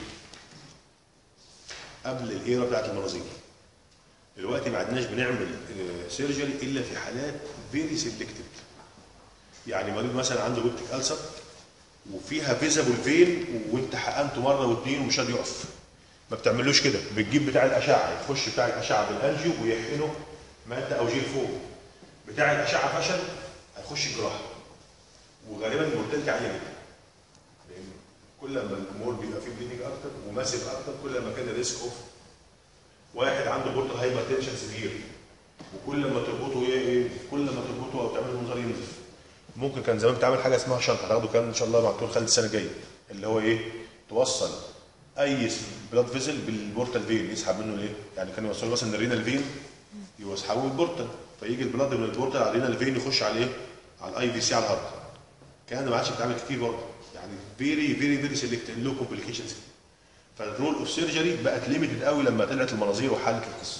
قبل الايرا بتاعت المناظير دلوقتي ما عدناش بنعمل سيرجري الا في حالات فيري سيلكتد يعني مريض مثلا عنده بيبتيك ألسر وفيها فيزابل فين وانت حقنته مره واثنين ومش راضي يقف ما بتعملوش كده بتجيب بتاع الاشعه يخش بتاع الاشعه بالانجيو ويحقنه ماده او جيل فوق بتاع الاشعه فشل هيخش الجراحه وغالبا المورتاليتي عاليه جدا لان كل ما الامور بيبقى فيه بليدنج اكتر وماسف اكتر كل ما كان الريسك اوف واحد عنده بورتال هايبر تنشن سيفير وكل ما تربطه ايه ايه كل ما تربطه او تعمل منظار ينزف ممكن كان زمان بتعمل حاجه اسمها شنط هتاخده كان ان شاء الله مع دكتور خالد السنه الجايه اللي هو ايه توصل اي بلاد فيزل بالبورتال فين يسحب منه الايه يعني كان يوصله مثلا الرينال فين يسحبه البورتال فيجي البلاد من البورتال على الرينال فين يخش على ايه على الاي في سي على الهارت الكلام ده ما عادش بيتعمل كتير برضه يعني فيري فيري فيري سيلكت لو كومبليكيشنز فالرول اوف سيرجري بقت ليميتد قوي لما طلعت المناظير وحلت القصه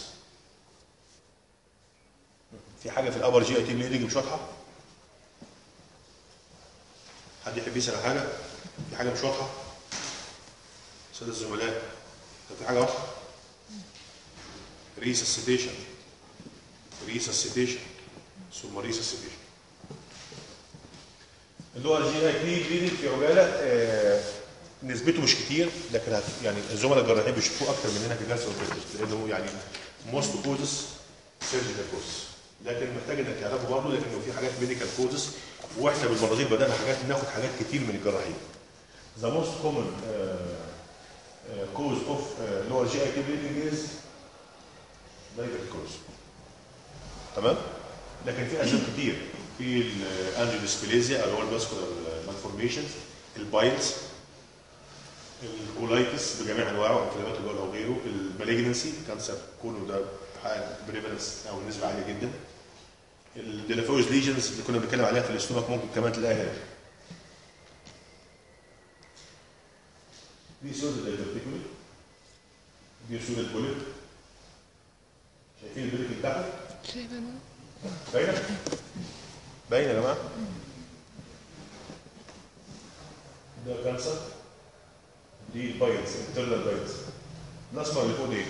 في حاجه في الابر جي اي تي بليدنج مش واضحه حد يحب يسال عن حاجه في حاجه مش واضحه ساده الزملاء طب في حاجه واضحه ريسسيتيشن ريسسيتيشن ثم ريسسيتيشن اللي هو الجي اي تي بليدنج في عجاله آه نسبته مش كتير لكن هت يعني الزملاء الجراحين بيشوفوه اكتر مننا في جلسه اوبريتيف لانه يعني موست كوزس سيرجيكال كوزس لكن محتاج انك تعرفه برضه لانه في حاجات ميديكال كوزس واحنا بالمناظير بدانا حاجات ناخد حاجات كتير من الجراحين. The most common uh, uh, cause of uh, lower GI bleeding is diverticulosis. تمام؟ لكن في اسباب كتير في الانجيوديسبليزيا اللي هو الفاسكولار مالفورميشنز البايلز الكولايتس بجميع انواعه انفلامات الجول او غيره المالجنسي كانسر كله ده حاجه بريفالنس او نسبه عاليه جدا الديلافوز ليجنز اللي كنا بنتكلم عليها في الاستومك ممكن كمان تلاقيها هنا دي صوره الدايفرتيكولي دي صوره البوليب شايفين البوليب بتاعها شايفه انا باينه باينه يا جماعه ده كانسر دي البايلز انترنال بايلز الاسمر اللي فوق دي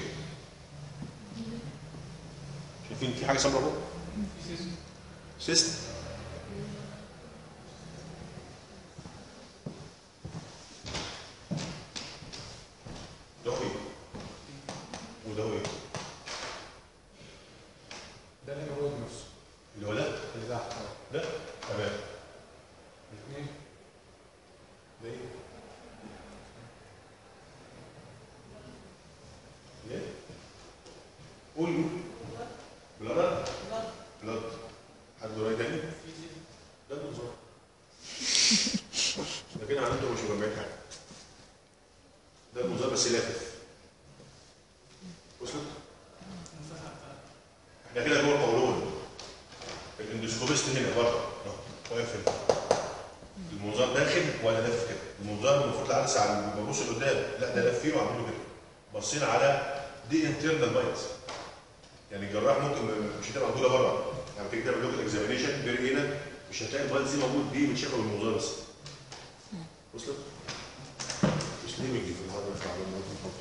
شايفين في حاجه سمراء فوق سيست ده هو ايه وده هو ايه ده الهيمورويد نفسه اللي هو ده اللي تحت اه ده تمام الاثنين ده ايه ليه قول قول بلاد بلاد حد ورايا تاني ده المنظار ده كده عنده مش مجمعين حاجه ده المنظار بس لافف وصلت احنا كده جوه القولون الاندوسكوبيست هنا بره أهو، واقف هنا المنظار داخل ولا لف كده المنظار المفروض العدسه على ببص لقدام لا ده لف فيه وعامل له كده بصينا على دي انترنال بايتس يعني الجراح ممكن م- مش هتبقى موجوده بره يعني تيجي تعمل لوكال اكزامينيشن غير هنا مش هتلاقي البايتس دي موجود دي بتشافها بالمنظار بس وصلت؟ مش ليه بيجي في الهارد بتاع الموضوع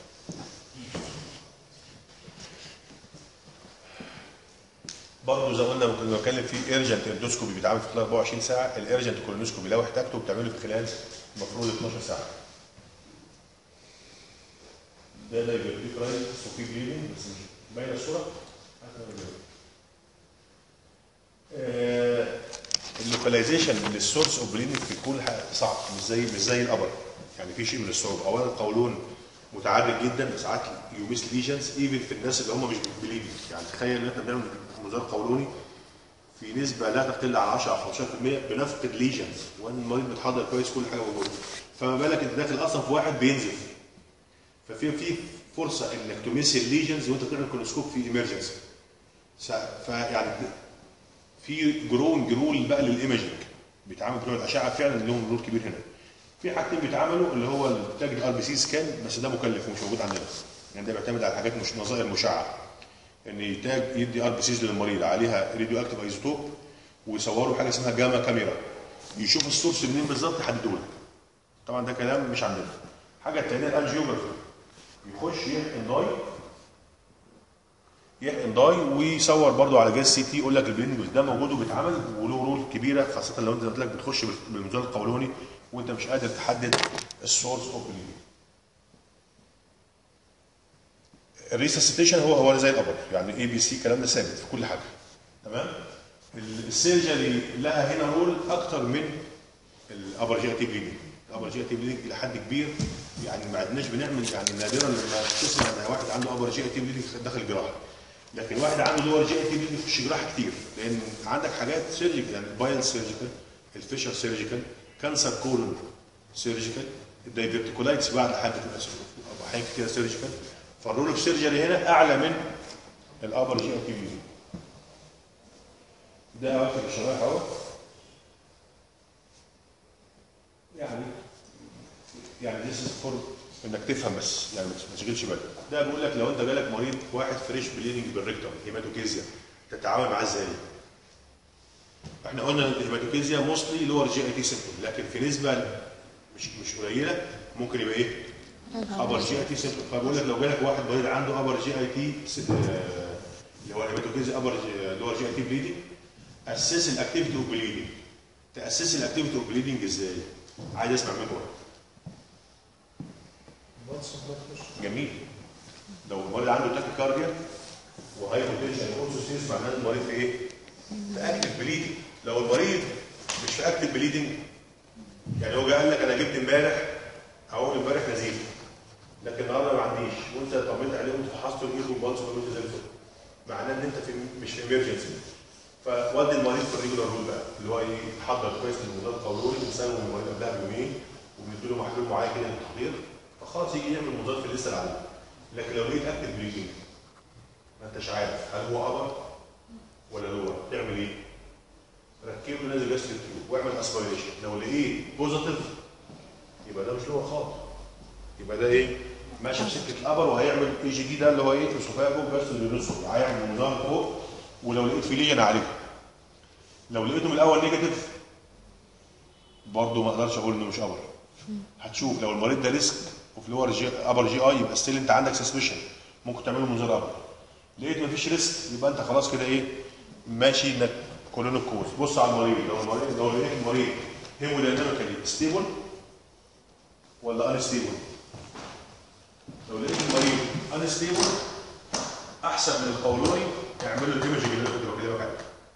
برضه زي ما قلنا كنا بنتكلم في ايرجنت اندوسكوبي بيتعمل في خلال 24 ساعه الايرجنت كولونوسكوبي لو احتاجته بتعمله في خلال المفروض 12 ساعه ده ده يبقى فيه كرايس وفيه بليدنج بس مش باينه الصوره اللوكاليزيشن للسورس اوف بليدنج في كل حاجه صعب مش زي مش زي الابر يعني في شيء من الصعوبه اولا القولون متعدد جدا ساعات يوميس ليجنز ايفن في الناس اللي هم مش بليدنج يعني تخيل ان احنا بنعمل منظار قولوني في نسبه لا تقل عن 10 او 15% بنفقد ليجنز وان المريض بيتحضر كويس كل حاجه موجوده فما بالك انت داخل اصلا في واحد بينزف ففي في فرصه انك تمس الليجنز وانت بتعمل كولوسكوب في ايمرجنسي فيعني في جرون رول بقى للايمجنج بيتعمل بتوع الاشعه فعلا لهم رول كبير هنا في حاجتين بيتعملوا اللي هو التاج ار بي سي سكان بس ده مكلف ومش موجود عندنا يعني ده بيعتمد على حاجات مش نظائر مشعه ان يتاج يدي ار بي سيز للمريض عليها راديو اكتيف ايزوتوب ويصوروا حاجه اسمها جاما كاميرا يشوف السورس منين بالظبط يحددوا لك طبعا ده كلام مش عندنا الحاجه الثانيه الانجيوجرافي يخش يحقن داي يحقن داي ويصور برضو على جهاز سي تي يقول لك البليندنج ده موجود وبيتعمل وله رول كبيره خاصه لو انت قلت لك بتخش بالمنظار القولوني وانت مش قادر تحدد السورس اوف بليدنج الريسسيتيشن هو هو زي الابر يعني اي بي سي الكلام ده ثابت في كل حاجه تمام السيرجري لها هنا رول اكتر من الابر جي تي بليدنج الابر جي تي بليدنج الى حد كبير يعني ما عدناش بنعمل يعني نادرا لما تسمع ان واحد عنده ابر جي تي بليدنج داخل جراحه لكن واحد عنده لور جي تي بليدنج يخش جراحه كتير لان عندك حاجات سيرجيكال يعني البايل سيرجيكال الفيشر سيرجيكال كانسر كولون سيرجيكال الدايفرتيكولايتس بعد حاجه تبقى احيانا كتير سيرجيكال فالرول اوف سيرجري هنا اعلى من الابر جي تي بليدنج ده واخد الشرايح اهو يعني يعني ذيس از فور انك تفهم بس يعني ما تشغلش بالك ده بيقول لك لو انت جالك مريض واحد فريش بليدنج بالريكتوم هيماتوكيزيا تتعامل معاه ازاي؟ احنا قلنا ان الهيماتوكيزيا موستلي لور جي اي تي سيمبتوم لكن في نسبه مش مش قليله ممكن يبقى ايه؟ ابر جي اي تي سيمبتوم فبقول لك لو جالك واحد مريض عنده ابر جي اي تي اللي هو الهيماتوكيزيا ابر لور جي اي تي بليدنج اسس الاكتيفيتي اوف بليدنج تاسس الاكتيفيتي اوف بليدنج ازاي؟ عايز اسمع منكم بلس بلاد بريشر جميل لو المريض عنده تاكيكارديا وهايبوتنشن اوسوسيس معناه ان المريض في ايه؟ في اكتف بليدنج لو المريض مش في اكتف بليدنج يعني هو جه قال لك انا جبت امبارح اول امبارح نزيف لكن النهارده ما عنديش وانت طمنت عليه وانت فحصته الايكو بالز وقلت زي الفل معناه ان انت في مش في ايمرجنسي فودي المريض في الريجولار رول بقى اللي هو ايه يحضر كويس للمضاد القولوني بنسلم المريض قبلها بيومين وبندي له محلول معين كده للتحضير فخلاص يجي يعمل مضاد في الليسته اللي عليه لكن لو لقيت اكتف بليدنج ما انتش عارف هل هو ابر ولا لور تعمل ايه؟ ركب له نازل جاستريك تيوب واعمل اسبيريشن لو لقيت بوزيتيف يبقى ده مش لور خالص يبقى ده ايه؟ ماشي في سكه الابر وهيعمل اي جي دي ده اللي هو ايه؟ اسوفاجو جاستريك هيعمل منظار فوق ولو لقيت في ليجن اعالجها لو لقيته من الاول نيجاتيف برضه ما اقدرش اقول انه مش ابر هتشوف لو المريض ده ريسك وفي لور جي ابر جي اي يبقى ستيل انت عندك سسبشن ممكن تعمله منظار ابر لقيت مفيش ريسك يبقى انت خلاص كده ايه ماشي انك كولونيك كوز بص على المريض لو المريض لو لقيت المريض هيمودايناميكالي ستيبل ولا ان ستيبل لو لقيت المريض ان ستيبل احسن من القولوني اعملوا الايمج اللي انا كنت بكلمك عليه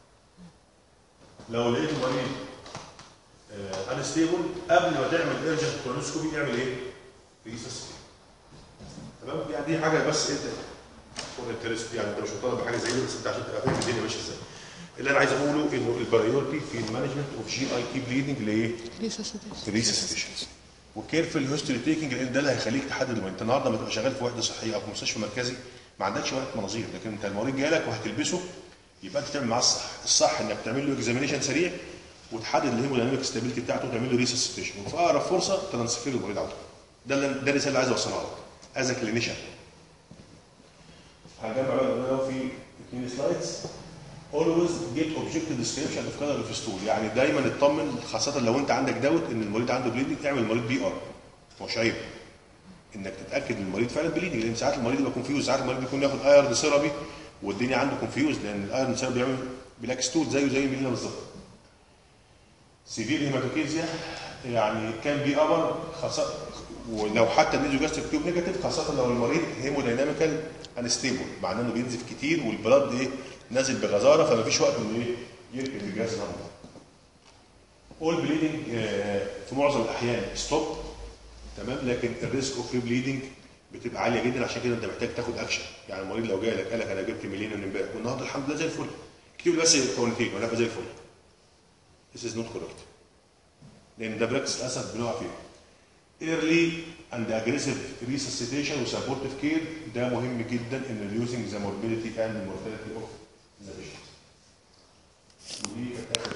لو لقيت المريض ان ستيبل قبل ما تعمل ايرجنت كولونوسكوبي اعمل ايه؟ ريسس تمام يعني دي حاجه بس انت فور انترست يعني انت مش مطالب بحاجه زي دي بس انت عشان تبقى فاهم الدنيا ماشيه ازاي اللي انا عايز اقوله انه البرايورتي في المانجمنت اوف جي اي تي بليدنج لايه؟ ريسسيتيشن ريسسيتيشن وكيرفل هيستوري تيكنج لان ده اللي هيخليك تحدد المريض انت النهارده لما تبقى شغال في وحده صحيه او في مستشفى مركزي ما عندكش ورقه مناظير لكن انت المريض جالك وهتلبسه يبقى انت تعمل معاه الصح الصح انك تعمل له اكزامينيشن سريع وتحدد الهيمودايناميك ستابيليتي بتاعته وتعمل له ريسسيتيشن وفي اقرب فرصه ترانسفير المريض على طول ده اللي ده الرساله اللي عايز اوصلها لك از كلينيشن هنجمع بقى قلنا في اثنين سلايدز always get objective description of color of stool يعني دايما اطمن خاصه لو انت عندك دوت ان المريض عنده بليدنج اعمل المريض بي ار مش عيب انك تتاكد ان المريض فعلا بليدنج لان ساعات المريض يبقى كونفيوز ساعات المريض بيكون ياخد ايرن ثيرابي والدنيا عنده كونفيوز لان الايرن ثيرابي بيعمل بلاك ستول زيه زي الميلينا بالظبط سيفير هيماتوكيزيا يعني كان بي امر خاصه ولو حتى النيزو جاستريك تيوب نيجاتيف خاصه لو المريض هيمودايناميكال انستيبل معناه انه بينزف كتير والبلاد ايه نازل بغزاره فما فيش وقت انه ايه يركب الجهاز الهضمي. اول بليدنج في معظم الاحيان ستوب تمام لكن الريسك اوف بليدنج بتبقى عاليه جدا عشان كده انت محتاج تاخد اكشن يعني المريض لو جاي لك قال لك انا جبت مليون من امبارح والنهارده الحمد لله زي الفل اكتب لي بس كونتين ولا زي الفل This is not correct لان ده براكتس للاسف بنقع فيه early and aggressive resuscitation و supportive care ده مهم جدا in reducing the morbidity and mortality of the patient ودي كانت آخر